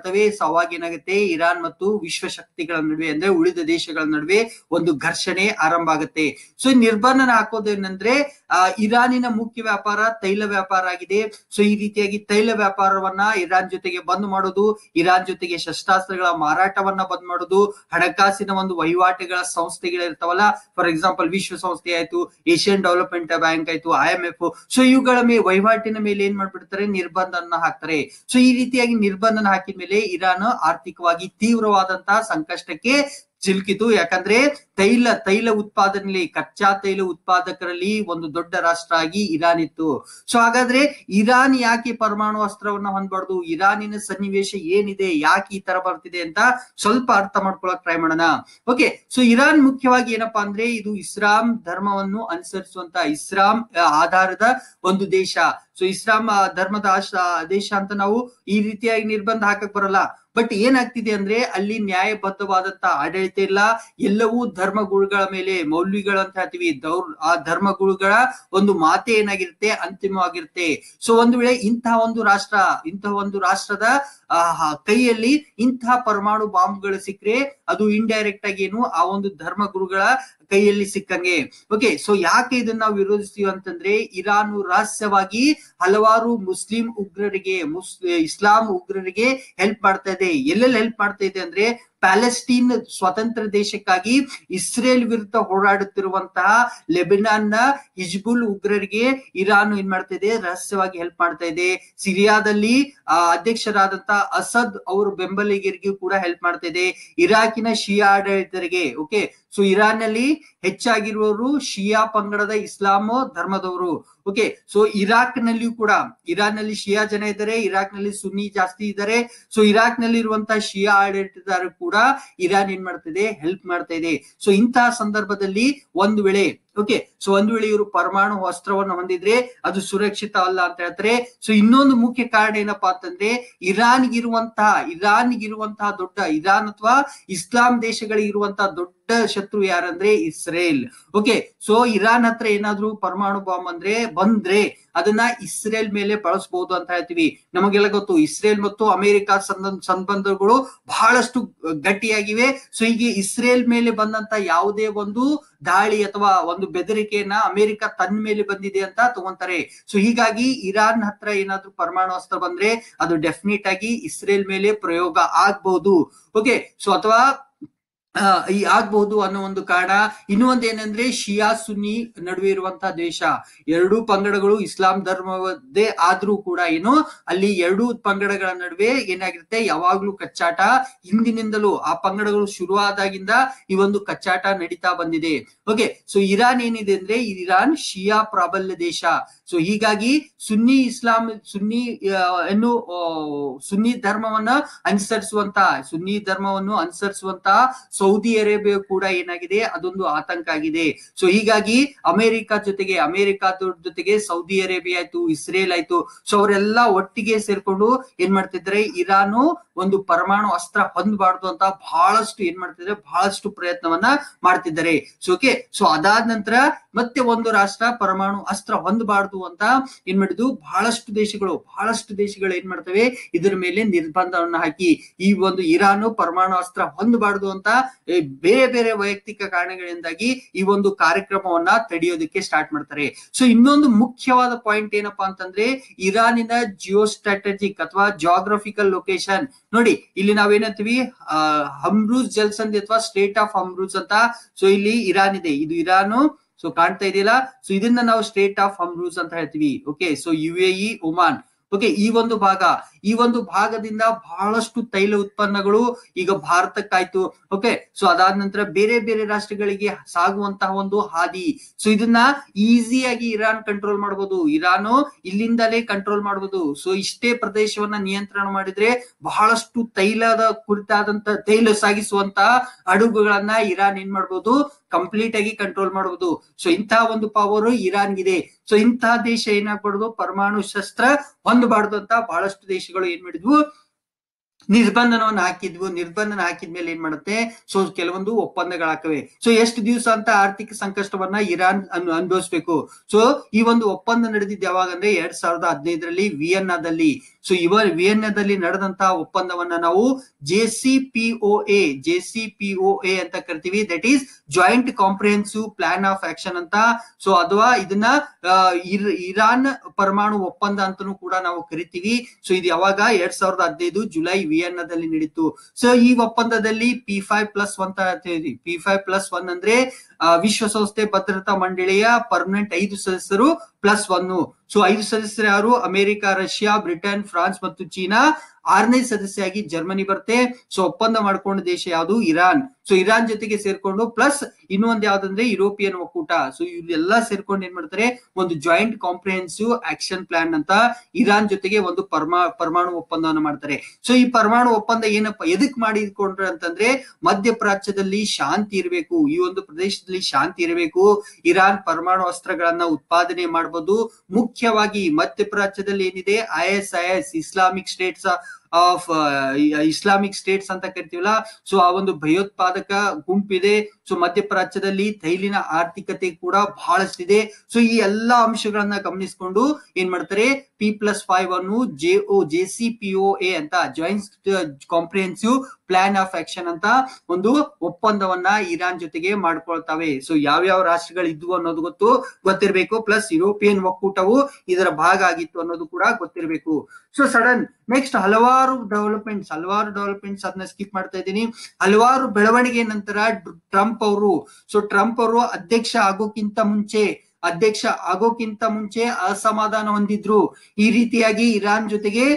ಮಾಡ್ತವೆ ಸೊ ಅವಾಗ ಏನಾಗುತ್ತೆ ಇರಾನ್ ಮತ್ತು ವಿಶ್ವ ಶಕ್ತಿಗಳ ನಡುವೆ ಅಂದ್ರೆ ಉಳಿದ ದೇಶಗಳ ನಡುವೆ ಒಂದು ಘರ್ಷಣೆ ಆರಂಭ ಆಗುತ್ತೆ ಸೊ ಈ ನಿರ್ಬಂಧನ ಹಾಕೋದೇನಂದ್ರೆ ಆ ಇರಾನಿನ ಮುಖ್ಯ ವ್ಯಾಪಾರ ತೈಲ ವ್ಯಾಪಾರ ಆಗಿದೆ ಸೊ ಈ ರೀತಿಯಾಗಿ ತೈಲ ವ್ಯಾಪಾರವನ್ನ ಇರಾನ್ ಜೊತೆಗೆ ಬಂದ್ ಮಾಡೋದು ಇರಾನ್ ಜೊತೆಗೆ ಶಸ್ತ್ರಾಸ್ತ್ರಗಳ ಮಾರಾಟವನ್ನ ಬಂದ್ ಮಾಡೋದು ಹಣಕಾಸಿನ ಒಂದು ವಹಿವಾಟುಗಳ ಸಂಸ್ಥೆಗಳಿರ್ತಾವಲ್ಲ ಫಾರ್ ಎಕ್ಸಾಂಪಲ್ ವಿಶ್ವಸಂಸ್ಥೆ ಆಯ್ತು ಏಷ್ಯನ್ ಡೆವಲಪ್ಮೆಂಟ್ ಬ್ಯಾಂಕ್ ಆಯ್ತು ಐ ಎಂ ಎಫ್ ಸೊ ಇವುಗಳ ಮೇಲೆ ವಹಿವಾಟಿನ ಮೇಲೆ ಏನ್ ಮಾಡ್ಬಿಡ್ತಾರೆ ನಿರ್ಬಂಧನ ಹಾಕ್ತಾರೆ ಸೊ ಈ ರೀತಿಯಾಗಿ ನಿರ್ಬಂಧನ ಹಾಕಿದ ಮೇಲೆ ಇರಾನ್ ಆರ್ಥಿಕವಾಗಿ ತೀವ್ರವಾದಂತಹ ಸಂಕಷ್ಟಕ್ಕೆ ಸಿಲುಕಿತು ಯಾಕಂದ್ರೆ ತೈಲ ತೈಲ ಉತ್ಪಾದನೆಯಲ್ಲಿ ಕಚ್ಚಾ ತೈಲ ಉತ್ಪಾದಕರಲ್ಲಿ ಒಂದು ದೊಡ್ಡ ರಾಷ್ಟ್ರ ಆಗಿ ಇರಾನ್ ಇತ್ತು ಸೊ ಹಾಗಾದ್ರೆ ಇರಾನ್ ಯಾಕೆ ಪರಮಾಣು ಅಸ್ತ್ರವನ್ನ ಹೊಂದಬಾರ್ದು ಇರಾನಿನ ಸನ್ನಿವೇಶ ಏನಿದೆ ಯಾಕೆ ಈ ತರ ಬರ್ತಿದೆ ಅಂತ ಸ್ವಲ್ಪ ಅರ್ಥ ಮಾಡ್ಕೊಳಕ್ ಟ್ರೈ ಮಾಡೋಣ ಓಕೆ ಸೊ ಇರಾನ್ ಮುಖ್ಯವಾಗಿ ಏನಪ್ಪಾ ಅಂದ್ರೆ ಇದು ಇಸ್ಲಾಂ ಧರ್ಮವನ್ನು ಅನುಸರಿಸುವಂತ ಇಸ್ಲಾಂ ಆ, ಆಧಾರದ ಒಂದು ದೇಶ ಸೊ ಇಸ್ಲಾಂ ಆ, ಧರ್ಮದ ಆಶ- ದೇಶ ಅಂತ ನಾವು ಈ ರೀತಿಯಾಗಿ ನಿರ್ಬಂಧ ಹಾಕಕ್ ಬರಲ್ಲ ಬಟ್ ಏನಾಗ್ತಿದೆ ಅಂದ್ರೆ ಅಲ್ಲಿ ನ್ಯಾಯಬದ್ಧವಾದಂತ ಆಡಳಿತ ಇಲ್ಲ ಎಲ್ಲವೂ ಧರ್ಮಗುರುಗಳ ಮೇಲೆ ಮೌಲ್ವಿಗಳು ಅಂತ ಹೇಳ್ತೀವಿ ದೌರ್ ಆ ಧರ್ಮಗುರುಗಳ ಒಂದು ಮಾತೆ ಏನಾಗಿರುತ್ತೆ ಅಂತಿಮವಾಗಿರುತ್ತೆ ಸೊ ಒಂದು ವೇಳೆ ಇಂತಹ ಒಂದು ರಾಷ್ಟ್ರ ಇಂತಹ ಒಂದು ರಾಷ್ಟ್ರದ ಆ, ಹ- ಕೈಯಲ್ಲಿ ಇಂತಹ ಪರಮಾಣು ಬಾಂಬ್ಗಳು ಸಿಕ್ಕರೆ ಅದು ಇಂಡೈರೆಕ್ಟ್ ಆಗಿ ಏನು ಆ ಒಂದು ಧರ್ಮಗುರುಗಳ ಕೈಯಲ್ಲಿ ಸಿಕ್ಕಂಗೆ ಓಕೆ ಸೊ ಯಾಕೆ ಇದನ್ನ ನಾವು ವಿರೋಧಿಸ್ತೀವಿ ಅಂತಂದ್ರೆ ಇರಾನ್ ರಹಸ್ಯವಾಗಿ ಹಲವಾರು ಮುಸ್ಲಿಂ ಉಗ್ರರಿಗೆ ಮುಸ್ ಇಸ್ಲಾಂ ಉಗ್ರರಿಗೆ ಹೆಲ್ಪ್ ಮಾಡ್ತಾ ಇದೆ ಎಲ್ಲೆಲ್ಲಿ ಹೆಲ್ಪ್ ಮಾಡ್ತಾ ಇದೆ ಅಂದ್ರೆ ಪ್ಯಾಲೆಸ್ಟೀನ್ ಸ್ವತಂತ್ರ ದೇಶಕ್ಕಾಗಿ ಇಸ್ರೇಲ್ ವಿರುದ್ಧ ಹೋರಾಡುತ್ತಿರುವಂತಹ ಲೆಬನಾನ್ ನ ಹಿಜ್ಬುಲ್ ಉಗ್ರರಿಗೆ ಇರಾನ್ ಏನ್ ಮಾಡ್ತಾ ಇದೆ ರಹಸ್ಯವಾಗಿ ಹೆಲ್ಪ್ ಮಾಡ್ತಾ ಇದೆ ಸಿರಿಯಾದಲ್ಲಿ ಆ ಅಧ್ಯಕ್ಷರಾದಂತ ಅಸದ್ ಅವ್ರ ಬೆಂಬಲಿಗರಿಗೂ ಕೂಡ ಹೆಲ್ಪ್ ಮಾಡ್ತಾ ಇದೆ ಇರಾಕಿನ ಶಿಯಾ ಆಡಳಿತರಿಗೆ ಓಕೆ ಸೊ ಇರಾನ್ ನಲ್ಲಿ ಹೆಚ್ಚಾಗಿರುವವರು ಶಿಯಾ ಪಂಗಡದ ಇಸ್ಲಾಂ ಧರ್ಮದವರು ಓಕೆ ಸೊ ಇರಾಕ್ ನಲ್ಲಿಯೂ ಕೂಡ ಇರಾನ್ ನಲ್ಲಿ ಶಿಯಾ ಜನ ಇದ್ದಾರೆ ಇರಾಕ್ ನಲ್ಲಿ ಸುನ್ನಿ ಜಾಸ್ತಿ ಇದ್ದಾರೆ ಸೊ ಇರಾಕ್ ನಲ್ಲಿ ಇರುವಂತಹ ಶಿಯಾ ಆಡಳಿತದಾರರು ಕೂಡ ಇರಾನ್ ಏನ್ ಮಾಡ್ತಿದೆ ಹೆಲ್ಪ್ ಮಾಡ್ತಾ ಇದೆ ಸೊ ಇಂತಹ ಸಂದರ್ಭದಲ್ಲಿ ಒಂದು ವೇಳೆ ಓಕೆ ಸೊ ಒಂದು ವೇಳೆ ಇವರು ಪರಮಾಣು ಅಸ್ತ್ರವನ್ನು ಹೊಂದಿದ್ರೆ ಅದು ಸುರಕ್ಷಿತ ಅಲ್ಲ ಅಂತ ಹೇಳ್ತಾರೆ ಸೊ ಇನ್ನೊಂದು ಮುಖ್ಯ ಕಾರಣ ಏನಪ್ಪಾ ಅಂತಂದ್ರೆ ಇರಾನ್ಗಿರುವಂತಹ ಇರಾನ್ಗಿರುವಂತಹ ದೊಡ್ಡ ಇರಾನ್ ಅಥವಾ ಇಸ್ಲಾಂ ದೇಶಗಳಿಗೆ ಇರುವಂತಹ ದೊಡ್ಡ ಶತ್ರು ಯಾರಂದ್ರೆ ಇಸ್ರೇಲ್ ಓಕೆ ಸೊ ಇರಾನ್ ಹತ್ರ ಏನಾದ್ರೂ ಪರಮಾಣು ಬಾಂಬ್ ಅಂದ್ರೆ ಬಂದ್ರೆ ಅದನ್ನ ಇಸ್ರೇಲ್ ಮೇಲೆ ಬಳಸಬಹುದು ಅಂತ ಹೇಳ್ತೀವಿ ನಮಗೆಲ್ಲ ಗೊತ್ತು ಇಸ್ರೇಲ್ ಮತ್ತು ಅಮೆರಿಕ ಸಂಬಂಧ ಸಂಬಂಧಗಳು ಬಹಳಷ್ಟು ಗಟ್ಟಿಯಾಗಿವೆ ಸೊ ಹೀಗೆ ಇಸ್ರೇಲ್ ಮೇಲೆ ಬಂದಂತ ಯಾವುದೇ ಒಂದು ದಾಳಿ ಅಥವಾ ಒಂದು ಬೆದರಿಕೆಯನ್ನ ಅಮೆರಿಕ ತನ್ನ ಮೇಲೆ ಬಂದಿದೆ ಅಂತ ತಗೊಂತಾರೆ ಸೊ ಹೀಗಾಗಿ ಇರಾನ್ ಹತ್ರ ಏನಾದ್ರೂ ಪರಮಾಣು ಅಸ್ತ್ರ ಬಂದ್ರೆ ಅದು ಡೆಫಿನೆಟ್ ಆಗಿ ಇಸ್ರೇಲ್ ಮೇಲೆ ಪ್ರಯೋಗ ಆಗ್ಬಹುದು ಓಕೆ ಸೊ ಅಥವಾ ಆ, ಈ ಆಗ್ಬಹುದು ಅನ್ನೋ ಒಂದು ಕಾರಣ ಇನ್ನೂ ಒಂದು ಏನಂದ್ರೆ ಶಿಯಾ ಸುನ್ನಿ ನಡುವೆ ಇರುವಂತಹ ದೇಶ ಎರಡೂ ಪಂಗಡಗಳು ಇಸ್ಲಾಂ ಧರ್ಮವದ್ದೇ ಆದ್ರೂ ಕೂಡ ಏನು ಅಲ್ಲಿ ಎರಡೂ ಪಂಗಡಗಳ ನಡುವೆ ಏನಾಗಿರುತ್ತೆ ಯಾವಾಗ್ಲೂ ಕಚ್ಚಾಟ ಹಿಂದಿನಿಂದಲೂ ಆ ಪಂಗಡಗಳು ಶುರುವಾದಾಗಿಂದ ಈ ಒಂದು ಕಚ್ಚಾಟ ನಡೀತಾ ಬಂದಿದೆ ಓಕೆ ಸೊ ಇರಾನ್ ಏನಿದೆ ಅಂದ್ರೆ ಇರಾನ್ ಶಿಯಾ ಪ್ರಾಬಲ್ಯ ದೇಶ ಸೊ ಹೀಗಾಗಿ ಸುನ್ನಿ ಇಸ್ಲಾಂ ಸುನ್ನಿ ಆ, ಏನು ಆ, ಸುನ್ನಿ ಧರ್ಮವನ್ನ ಅನುಸರಿಸುವಂತ ಸುನ್ನಿ ಧರ್ಮವನ್ನು ಅನುಸರಿಸುವಂತ ಸೌದಿ ಅರೇಬಿಯಾ ಕೂಡ ಏನಾಗಿದೆ ಅದೊಂದು ಆತಂಕ ಆಗಿದೆ ಸೊ ಹೀಗಾಗಿ ಅಮೆರಿಕ ಜೊತೆಗೆ ಅಮೆರಿಕದ ಜೊತೆಗೆ ಸೌದಿ ಅರೇಬಿಯಾ ಆಯ್ತು ಇಸ್ರೇಲ್ ಆಯ್ತು ಸೊ ಅವರೆಲ್ಲ ಒಟ್ಟಿಗೆ ಸೇರ್ಕೊಂಡು ಏನ್ ಮಾಡ್ತಿದ್ರೆ ಇರಾನು ಒಂದು ಪರಮಾಣು ಅಸ್ತ್ರ ಹೊಂದಬಾರ್ದು ಅಂತ ಬಹಳಷ್ಟು ಏನ್ ಮಾಡ್ತಿದ್ರೆ ಬಹಳಷ್ಟು ಪ್ರಯತ್ನವನ್ನ ಮಾಡ್ತಿದ್ದಾರೆ ಸೊ ಓಕೆ ಸೊ ಅದಾದ ನಂತರ ಮತ್ತೆ ಒಂದು ರಾಷ್ಟ್ರ ಪರಮಾಣು ಅಸ್ತ್ರ ಹೊಂದಬಾರ್ದು ಅಂತ ಏನ್ ಮಾಡಿದ್ವು ಬಹಳಷ್ಟು ದೇಶಗಳು ಬಹಳಷ್ಟು ದೇಶಗಳು ಏನ್ ಮಾಡ್ತವೆ ಇದರ ಮೇಲೆ ನಿರ್ಬಂಧವನ್ನ ಹಾಕಿ ಈ ಒಂದು ಇರಾನು ಪರಮಾಣು ಅಸ್ತ್ರ ಹೊಂದಬಾರ್ದು ಅಂತ ಏ, ಬೇರೆ ಬೇರೆ ವೈಯಕ್ತಿಕ ಕಾರಣಗಳಿಂದಾಗಿ ಈ ಒಂದು ಕಾರ್ಯಕ್ರಮವನ್ನ ತಡೆಯೋದಕ್ಕೆ ಸ್ಟಾರ್ಟ್ ಮಾಡ್ತಾರೆ ಸೊ ಇನ್ನೊಂದು ಮುಖ್ಯವಾದ ಪಾಯಿಂಟ್ ಏನಪ್ಪಾ ಅಂತಂದ್ರೆ ಇರಾನಿನ ಜಿಯೋ ಸ್ಟ್ರಾಟಜಿಕ್ ಅಥವಾ ಜಾಗ್ರಫಿಕಲ್ ಲೊಕೇಶನ್ ನೋಡಿ ಇಲ್ಲಿ ನಾವೇನಂತೀವಿ ಆ, ಹಮ್ರೂಜ್ ಜಲ್ಸಂಧಿ ಅಥವಾ ಸ್ಟೇಟ್ ಆಫ್ ಹಮ್ರೂಜ್ ಅಂತ ಸೊ ಇಲ್ಲಿ ಇರಾನ್ ಇದೆ ಇದು ಇರಾನು ಸೊ ಕಾಣ್ತಾ ಇದೆಯಲ್ಲ ಸೊ ಇದನ್ನ ನಾವು ಸ್ಟೇಟ್ ಆಫ್ ಹಮ್ರೂಜ್ ಅಂತ ಹೇಳ್ತೀವಿ okay so U A E Oman okay ಈ ಒಂದು ಭಾಗ ಈ ಒಂದು ಭಾಗದಿಂದ ಬಹಳಷ್ಟು ತೈಲ ಉತ್ಪನ್ನಗಳು ಈಗ ಭಾರತಕ್ಕಾಯ್ತು ಓಕೆ ಸೊ ಅದಾದ ನಂತರ ಬೇರೆ ಬೇರೆ ರಾಷ್ಟ್ರಗಳಿಗೆ ಸಾಗುವಂತಹ ಒಂದು ಹಾದಿ ಸೊ ಇದನ್ನ ಈಸಿಯಾಗಿ ಇರಾನ್ ಕಂಟ್ರೋಲ್ ಮಾಡಬಹುದು ಇರಾನು ಇಲ್ಲಿಂದಲೇ ಕಂಟ್ರೋಲ್ ಮಾಡಬಹುದು ಸೊ ಇಷ್ಟೇ ಪ್ರದೇಶವನ್ನ ನಿಯಂತ್ರಣ ಮಾಡಿದ್ರೆ ಬಹಳಷ್ಟು ತೈಲದ ಕುರಿತಾದಂತ ತೈಲ ಸಾಗಿಸುವಂತ ಹಡಗುಗಳನ್ನ ಇರಾನ್ ಏನ್ ಮಾಡ್ಬೋದು ಕಂಪ್ಲೀಟ್ ಆಗಿ ಕಂಟ್ರೋಲ್ ಮಾಡಬಹುದು ಸೊ ಇಂತಹ ಒಂದು ಪವರ್ ಇರಾನ್ಗಿದೆ ಸೊ ಇಂತಹ ದೇಶ ಏನಾಗ್ಬಾರ್ದು ಪರಮಾಣು ಶಸ್ತ್ರ ಹೊಂದಬಾರ್ದು ಅಂತ ಬಹಳಷ್ಟು ದೇಶಗಳು ಏನ್ ಮಾಡಿದ್ವು ನಿರ್ಬಂಧನವನ್ನು ಹಾಕಿದ್ವು ನಿರ್ಬಂಧನ ಹಾಕಿದ್ಮೇಲೆ ಏನ್ ಮಾಡುತ್ತೆ ಸೊ ಕೆಲವೊಂದು ಒಪ್ಪಂದಗಳಾಕವೆ ಸೊ ಎಷ್ಟು ದಿವಸ ಅಂತ ಆರ್ಥಿಕ ಸಂಕಷ್ಟವನ್ನ ಇರಾನ್ ಅನ್ ಅನುಭವಿಸ್ಬೇಕು ಸೊ ಈ ಒಂದು ಒಪ್ಪಂದ ನಡೆದಿದ್ದು ಯಾವಾಗ ಅಂದ್ರೆ ಎರಡ್ ಸಾವಿರದ ಹದಿನೈದರಲ್ಲಿ ವಿಯನ್ನಾದಲ್ಲಿ ಸೊ ಇವ ವಿಯನ್ನಾದಲ್ಲಿ ನಡೆದಂತಹ ಒಪ್ಪಂದವನ್ನ ನಾವು J C P O A J C P O A ಅಂತ ಕರಿತೀವಿ that is Joint Comprehensive Plan of Action ಅಂತ ಸೊ ಅಥವಾ ಇದನ್ನ ಆ, ಇರ್- ಇರಾನ್ ಪರಮಾಣು ಒಪ್ಪಂದ ಅಂತಾನೂ ಕೂಡ ನಾವು ಕರಿತೀವಿ ಸೊ ಇದು ಯಾವಾಗ ಎರಡ್ ಸಾವಿರದ ಹದಿನೈದು ಜುಲೈ ವಿಯನ್ನಾದಲ್ಲಿ ನಡೀತು ಸೊ ಈ ಒಪ್ಪಂದದಲ್ಲಿ P five plus one P five plus one ಅಂದ್ರೆ ಆ, ವಿಶ್ವಸಂಸ್ಥೆ ಭದ್ರತಾ ಮಂಡಳಿಯ ಪರ್ಮನೆಂಟ್ ಐದು ಸದಸ್ಯರು ಪ್ಲಸ್ ಒನ್ ಸೊ ಐದು ಸದಸ್ಯರು ಯಾರು ಅಮೆರಿಕ ರಷ್ಯಾ ಬ್ರಿಟನ್ ಫ್ರಾನ್ಸ್ ಮತ್ತು ಚೀನಾ ಆರನೇ ಸದಸ್ಯರಾಗಿ ಜರ್ಮನಿ ಬರುತ್ತೆ ಸೊ ಒಪ್ಪಂದ ಮಾಡ್ಕೊಂಡ ದೇಶ ಯಾವುದು ಇರಾನ್ ಸೊ ಇರಾನ್ ಜೊತೆಗೆ ಸೇರ್ಕೊಂಡು ಪ್ಲಸ್ ಇನ್ನೊಂದು ಯಾವ್ದಂದ್ರೆ ಯುರೋಪಿಯನ್ ಒಕ್ಕೂಟ ಸೊ ಇವರೆಲ್ಲ ಸೇರ್ಕೊಂಡು ಏನ್ ಮಾಡ್ತಾರೆ ಒಂದು ಜಾಯಿಂಟ್ ಕಾಂಪ್ರಿಹೆನ್ಸಿವ್ ಆಕ್ಷನ್ ಪ್ಲಾನ್ ಅಂತ ಇರಾನ್ ಜೊತೆಗೆ ಒಂದು ಪರಮಾ ಪರಮಾಣು ಒಪ್ಪಂದವನ್ನು ಮಾಡ್ತಾರೆ ಸೊ ಈ ಪರಮಾಣು ಒಪ್ಪಂದ ಏನಪ್ಪ ಎದಕ್ ಮಾಡಿಕೊಂಡ್ರೆ ಅಂತಂದ್ರೆ ಮಧ್ಯಪ್ರಾಚ್ಯದಲ್ಲಿ ಶಾಂತಿ ಇರಬೇಕು ಈ ಒಂದು ಪ್ರದೇಶದಲ್ಲಿ ಶಾಂತಿ ಇರಬೇಕು ಇರಾನ್ ಪರಮಾಣು ಅಸ್ತ್ರಗಳನ್ನ ಉತ್ಪಾದನೆ ಮಾಡಬಹುದು ಮುಖ್ಯವಾಗಿ ಮಧ್ಯಪ್ರಾಚ್ಯದಲ್ಲಿ ಏನಿದೆ I S I S Islamic States of Islamic States ಅಂತ ಕರಿತೀವಲ್ಲ ಸೊ ಆ ಒಂದು ಭಯೋತ್ಪಾದಕ ಗುಂಪಿದೆ ಸೊ ಮಧ್ಯಪ್ರಾಚ್ಯದಲ್ಲಿ ತೈಲಿನ ಆರ್ಥಿಕತೆ ಕೂಡ ಬಹಳಷ್ಟಿದೆ ಸೊ ಈ ಎಲ್ಲಾ ಅಂಶಗಳನ್ನ ಗಮನಿಸಿಕೊಂಡು ಏನ್ ಮಾಡ್ತಾರೆ ಪಿ ಪ್ಲಸ್ ಫೈವ್ ಅನ್ನು J O J C P O A ಅಂತ Joint Comprehensive Plan of Action ಅಂತ ಒಂದು ಒಪ್ಪಂದವನ್ನ ಇರಾನ್ ಜೊತೆಗೆ ಮಾಡ್ಕೊಳ್ತವೆ ಸೊ ಯಾವ್ಯಾವ ರಾಷ್ಟ್ರಗಳು ಇದ್ವು ಅನ್ನೋದು ಗೊತ್ತು ಗೊತ್ತಿರಬೇಕು ಪ್ಲಸ್ ಯುರೋಪಿಯನ್ ಒಕ್ಕೂಟವು ಇದರ ಭಾಗ ಆಗಿತ್ತು ಅನ್ನೋದು ಕೂಡ ಗೊತ್ತಿರಬೇಕು ಸೊ ಸಡನ್ ನೆಕ್ಸ್ಟ್ ಹಲವಾರು ಡೆವಲಪ್ಮೆಂಟ್ಸ್ ಹಲವಾರು ಡೆವಲಪ್ಮೆಂಟ್ಸ್ ಅದನ್ನ ಸ್ಕಿಪ್ ಮಾಡ್ತಾ ಇದ್ದೀನಿ ಹಲವಾರು ಬೆಳವಣಿಗೆ ನಂತರ ಡ್- ಟ್ರಂಪ್ ಅವರು ಸೊ ಟ್ರಂಪ್ ಅವರು ಅಧ್ಯಕ್ಷ ಆಗೋಕ್ಕಿಂತ ಮುಂಚೆ ಅಧ್ಯಕ್ಷ ಆಗೋಕ್ಕಿಂತ ಮುಂಚೆ ಅಸಮಾಧಾನ ಹೊಂದಿದ್ರು ಈ ರೀತಿಯಾಗಿ ಇರಾನ್ ಜೊತೆಗೆ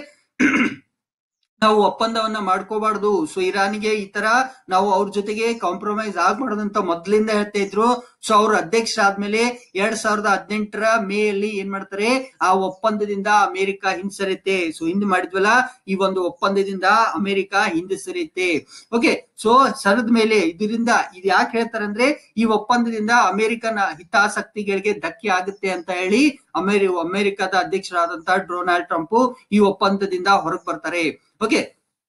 ನಾವು ಒಪ್ಪಂದವನ್ನ ಮಾಡ್ಕೋಬಾರ್ದು ಸೊ ಇರಾನಿಗೆ ಈ ತರ ನಾವು ಅವ್ರ ಜೊತೆಗೆ ಕಾಂಪ್ರಮೈಸ್ ಆಗ್ಬಾರ್ದು ಅಂತ ಮೊದ್ಲಿಂದ ಹೇಳ್ತಾ ಇದ್ರು ಸೊ ಅವ್ರ ಅಧ್ಯಕ್ಷರಾದ್ಮೇಲೆ ಎರಡ್ ಸಾವಿರದ ಹದಿನೆಂಟರ ಮೇ ಅಲ್ಲಿ ಏನ್ ಮಾಡ್ತಾರೆ ಆ ಒಪ್ಪಂದದಿಂದ ಅಮೆರಿಕ ಹಿಂಸರಿತೆ ಸೊ ಹಿಂದ್ ಮಾಡಿದ್ವಲ್ಲ ಈ ಒಂದು ಒಪ್ಪಂದದಿಂದ ಅಮೆರಿಕ ಹಿಂದೆ ಸರಿಯುತ್ತೆ ಓಕೆ ಸೊ ಸರದ ಮೇಲೆ ಇದರಿಂದ ಇದು ಯಾಕೆ ಹೇಳ್ತಾರೆ ಅಂದ್ರೆ ಈ ಒಪ್ಪಂದದಿಂದ ಅಮೆರಿಕನ ಹಿತಾಸಕ್ತಿಗಳಿಗೆ ಧಕ್ಕೆ ಆಗುತ್ತೆ ಅಂತ ಹೇಳಿ ಅಮೆರಿ ಅಮೆರಿಕದ ಅಧ್ಯಕ್ಷರಾದಂತಹ ಡೊನಾಲ್ಡ್ ಟ್ರಂಪ್ ಈ ಒಪ್ಪಂದದಿಂದ ಹೊರಗೆ ಬರ್ತಾರೆ ಓಕೆ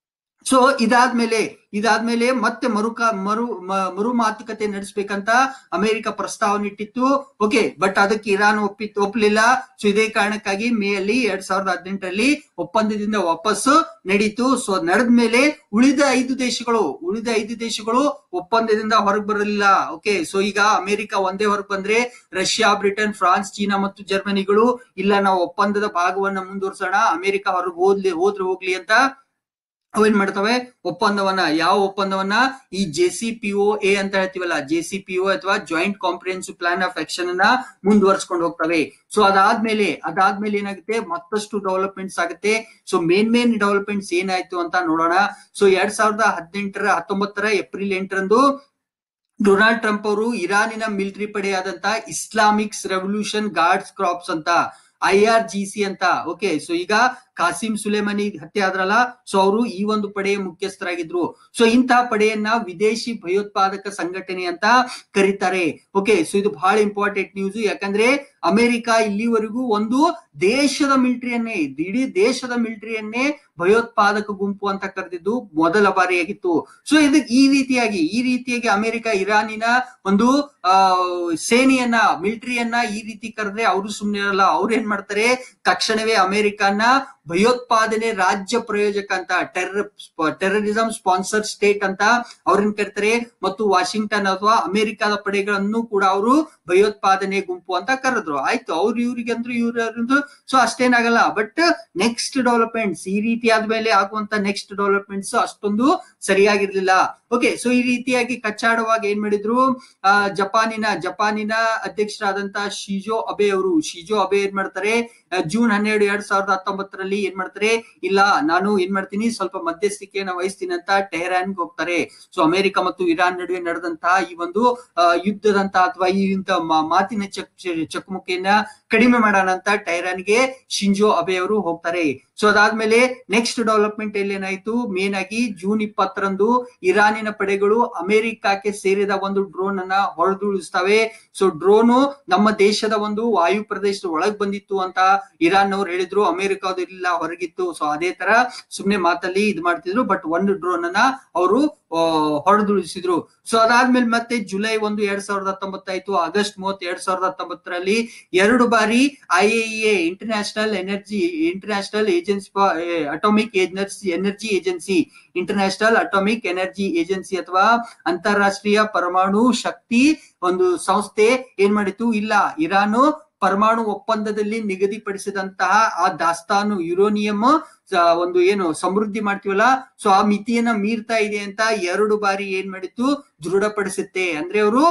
ಸೊ ಇದಾದ್ಮೇಲೆ ಇದಾದ್ಮೇಲೆ ಮತ್ತೆ ಮರುಕ ಮರು ಮ- ಮರು ಮಾತುಕತೆ ನಡೆಸ್ಬೇಕಂತ ಅಮೆರಿಕ ಪ್ರಸ್ತಾವನೆ ಇಟ್ಟಿತ್ತು ಓಕೆ ಬಟ್ ಅದಕ್ಕೆ ಇರಾನ್ ಒಪ್ಪಿತ್ತು ಒಪ್ಪಲಿಲ್ಲ ಸೊ ಇದೇ ಕಾರಣಕ್ಕಾಗಿ ಮೇ ಅಲ್ಲಿ ಎರಡ್ ಸಾವಿರದ ಹದಿನೆಂಟರಲ್ಲಿ ಒಪ್ಪಂದದಿಂದ ವಾಪಸ್ಸು ನಡೀತು ಸೊ ನಡೆದ ಮೇಲೆ ಉಳಿದ ಐದು ದೇಶಗಳು ಉಳಿದ ಐದು ದೇಶಗಳು ಒಪ್ಪಂದದಿಂದ ಹೊರಗೆ ಬರಲಿಲ್ಲ ಓಕೆ ಸೊ ಈಗ ಅಮೆರಿಕ ಒಂದೇ ಹೊರಗೆ ಬಂದ್ರೆ ರಷ್ಯಾ ಬ್ರಿಟನ್ ಫ್ರಾನ್ಸ್ ಚೀನಾ ಮತ್ತು ಜರ್ಮನಿಗಳು ಇಲ್ಲ ನಾವು ಒಪ್ಪಂದದ ಭಾಗವನ್ನ ಮುಂದುವರ್ಸೋಣ ಅಮೆರಿಕ ಹೊರಗೆ ಹೋದ್ಲಿ ಹೋದ್ರೆ ಹೋಗ್ಲಿ ಅಂತ ಅವೇನ್ ಮಾಡ್ತವೆ ಒಪ್ಪಂದವನ್ನ ಯಾವ ಒಪ್ಪಂದವನ್ನ ಈ J C P O A ಅಂತ ಹೇಳ್ತೀವಲ್ಲ ಜೆ ಸಿ ಪಿ ಒ ಅಥವಾ Joint Comprehensive Plan of Action ಅನ್ನ ಮುಂದುವರ್ಸ್ಕೊಂಡು ಹೋಗ್ತವೆ ಸೊ ಅದಾದ್ಮೇಲೆ ಅದಾದ್ಮೇಲೆ ಏನಾಗುತ್ತೆ ಮತ್ತಷ್ಟು ಡೆವಲಪ್ಮೆಂಟ್ಸ್ ಆಗುತ್ತೆ ಸೊ ಮೇನ್ ಮೇನ್ ಡೆವಲಪ್ಮೆಂಟ್ಸ್ ಏನಾಯ್ತು ಅಂತ ನೋಡೋಣ ಸೊ ಎರಡ್ ಸಾವಿರದ ಹದಿನೆಂಟರ ಹತ್ತೊಂಬತ್ತರ ಏಪ್ರಿಲ್ ಎಂಟರಂದು ಡೊನಾಲ್ಡ್ ಟ್ರಂಪ್ ಅವರು ಇರಾನಿನ ಮಿಲಿಟರಿ ಪಡೆಯಾದಂತ ಇಸ್ಲಾಮಿಕ್ಸ್ ರೆವಲ್ಯೂಷನ್ ಗಾರ್ಡ್ಸ್ ಕ್ರಾಪ್ಸ್ ಅಂತ ಐ ಆರ್ ಜಿ ಸಿ ಅಂತ ಓಕೆ ಸೊ ಈಗ ಕಾಸಿಂ ಸುಲೇಮನಿ ಹತ್ಯೆ ಆದ್ರಲ್ಲ ಸೊ ಅವರು ಈ ಒಂದು ಪಡೆಯ ಮುಖ್ಯಸ್ಥರಾಗಿದ್ರು ಸೊ ಇಂತಹ ಪಡೆಯನ್ನ ವಿದೇಶಿ ಭಯೋತ್ಪಾದಕ ಸಂಘಟನೆ ಅಂತ ಕರೀತಾರೆ ಓಕೆ ಸೊ ಇದು ಬಹಳ ಇಂಪಾರ್ಟೆಂಟ್ ನ್ಯೂಸ್ ಯಾಕಂದ್ರೆ ಅಮೆರಿಕ ಇಲ್ಲಿವರೆಗೂ ಒಂದು ದೇಶದ ಮಿಲಿಟರಿಯನ್ನೇ ಇಡೀ ದೇಶದ ಮಿಲಿಟರಿಯನ್ನೇ ಭಯೋತ್ಪಾದಕ ಗುಂಪು ಅಂತ ಕರೆದಿದ್ದು ಮೊದಲ ಬಾರಿಯಾಗಿತ್ತು ಸೊ ಇದು ಈ ರೀತಿಯಾಗಿ ಈ ರೀತಿಯಾಗಿ ಅಮೆರಿಕ ಇರಾನಿನ ಒಂದು ಆ ಸೇನೆಯನ್ನ ಮಿಲಿಟರಿಯನ್ನ ಈ ರೀತಿ ಕರೆದ್ರೆ ಅವರು ಸುಮ್ನೆ ಇರಲ್ಲ ಅವ್ರು ಏನ್ ಮಾಡ್ತಾರೆ ತಕ್ಷಣವೇ ಅಮೆರಿಕನ ಭಯೋತ್ಪಾದನೆ ರಾಜ್ಯ ಪ್ರಯೋಜಕ ಅಂತ ಟೆರರ್ ಟೆರರಿಸಂ ಸ್ಪಾನ್ಸರ್ ಸ್ಟೇಟ್ ಅಂತ ಅವ್ರನ್ನ ಕರೀತಾರೆ ಮತ್ತು ವಾಷಿಂಗ್ಟನ್ ಅಥವಾ ಅಮೆರಿಕದ ಪಡೆಗಳನ್ನು ಕೂಡ ಅವರು ಭಯೋತ್ಪಾದನೆ ಗುಂಪು ಅಂತ ಕರೆದ್ರು ಆಯ್ತು ಅವ್ರು ಇವ್ರಿಗೆ ಅಂದ್ರೆ ಇವ್ರ ಸೊ ಅಷ್ಟೇನಾಗಲ್ಲ ಬಟ್ ನೆಕ್ಸ್ಟ್ ಡೆವಲಪ್ಮೆಂಟ್ಸ್ ಈ ರೀತಿ ಆದ್ಮೇಲೆ ಆಗುವಂತ ನೆಕ್ಸ್ಟ್ ಡೆವಲಪ್ಮೆಂಟ್ಸ್ ಅಷ್ಟೊಂದು ಸರಿಯಾಗಿರ್ಲಿಲ್ಲ ಓಕೆ ಸೊ ಈ ರೀತಿಯಾಗಿ ಕಚ್ಚಾಡುವಾಗ ಏನ್ ಮಾಡಿದ್ರು ಆ ಜಪಾನಿನ ಜಪಾನಿನ ಅಧ್ಯಕ್ಷರಾದಂತ ಶಿಜೋ ಅಬೆ ಅವರು ಶಿಜೋ ಅಬೆ ಏನ್ ಮಾಡ್ತಾರೆ ಆ, ಜೂನ್ ಹನ್ನೆರಡು ಎರಡ್ ಸಾವಿರದ ಹತ್ತೊಂಬತ್ತರಲ್ಲಿ ಏನ್ ಮಾಡ್ತಾರೆ ಇಲ್ಲ ನಾನು ಏನ್ ಮಾಡ್ತೀನಿ ಸ್ವಲ್ಪ ಮಧ್ಯಸ್ಥಿಕೆಯನ್ನ ವಹಿಸ್ತೀನಿ ಅಂತ ಟೆಹರಾನ್ ಹೋಗ್ತಾರೆ ಸೊ ಅಮೆರಿಕ ಮತ್ತು ಇರಾನ್ ನಡುವೆ ನಡೆದಂತಹ ಈ ಒಂದು ಆ, ಯುದ್ಧದಂತ ಅಥವಾ ಈ ಇಂತ ಮಾ- ಮಾತಿನ ಚಕ್ ಚಕಮಕಿಯನ್ನ ಕಡಿಮೆ ಮಾಡೋಣ ಅಂತ ಟೈರಾನ್ಗೆ ಶಿಂಜೋ ಅಬೆ ಅವರು ಹೋಗ್ತಾರೆ ಸೊ ಅದಾದ್ಮೇಲೆ ನೆಕ್ಸ್ಟ್ ಡೆವಲಪ್ಮೆಂಟ್ ಎಲ್ಲಿ ಏನಾಯ್ತು ಮೇನ್ ಆಗಿ ಜೂನ್ ಇಪ್ಪತ್ತರಂದು ಇರಾನಿನ ಪಡೆಗಳು ಅಮೆರಿಕಕ್ಕೆ ಸೇರಿದ ಒಂದು ಡ್ರೋನ್ ಅನ್ನ ಹೊಡೆದುಳಿಸ್ತವೆ ಸೊ ಡ್ರೋನು ನಮ್ಮ ದೇಶದ ಒಂದು ವಾಯು ಪ್ರದೇಶದ ಒಳಗ್ ಬಂದಿತ್ತು ಅಂತ ಇರಾನ್ ಅವ್ರು ಹೇಳಿದ್ರು ಅಮೆರಿಕದ ಇಲ್ಲ ಹೊರಗಿತ್ತು ಸೊ ಅದೇ ತರ ಸುಮ್ನೆ ಮಾತಲ್ಲಿ ಇದು ಮಾಡ್ತಿದ್ರು ಬಟ್ ಒಂದು ಡ್ರೋನ್ ಅನ್ನ ಅವರು ಹೊಡೆದುಳಿಸಿದ್ರು ಸೊ ಅದಾದ್ಮೇಲೆ ಮತ್ತೆ ಜುಲೈ ಒಂದು ಎರಡ್ ಸಾವಿರದ ಹತ್ತೊಂಬತ್ತಾಯ್ತು ಆಗಸ್ಟ್ ಮೂವತ್ ಎರಡ್ ಸಾವಿರದ ಹತ್ತೊಂಬತ್ತರಲ್ಲಿ ಎರಡು ಬಾರಿ IAEA International Energy International Agency Atomic Energy Energy Agency International Atomic Energy Agency ಅಥವಾ ಅಂತಾರಾಷ್ಟ್ರೀಯ ಪರಮಾಣು ಶಕ್ತಿ ಒಂದು ಸಂಸ್ಥೆ ಏನ್ ಮಾಡಿತು ಇಲ್ಲ ಇರಾನು ಪರಮಾಣು ಒಪ್ಪಂದದಲ್ಲಿ ನಿಗದಿಪಡಿಸಿದಂತಹ ಆ ದಾಸ್ತಾನು ಯುರೋನಿಯಂ ಒಂದು ಏನು ಸಮೃದ್ಧಿ ಮಾಡ್ತೀವಲ್ಲ ಸೊ ಆ ಮಿತಿಯನ್ನ ಮೀರ್ತಾ ಇದೆ ಅಂತ ಎರಡು ಬಾರಿ ಏನ್ ಮಾಡಿತ್ತು ದೃಢಪಡಿಸುತ್ತೆ ಅಂದ್ರೆ ಅವರು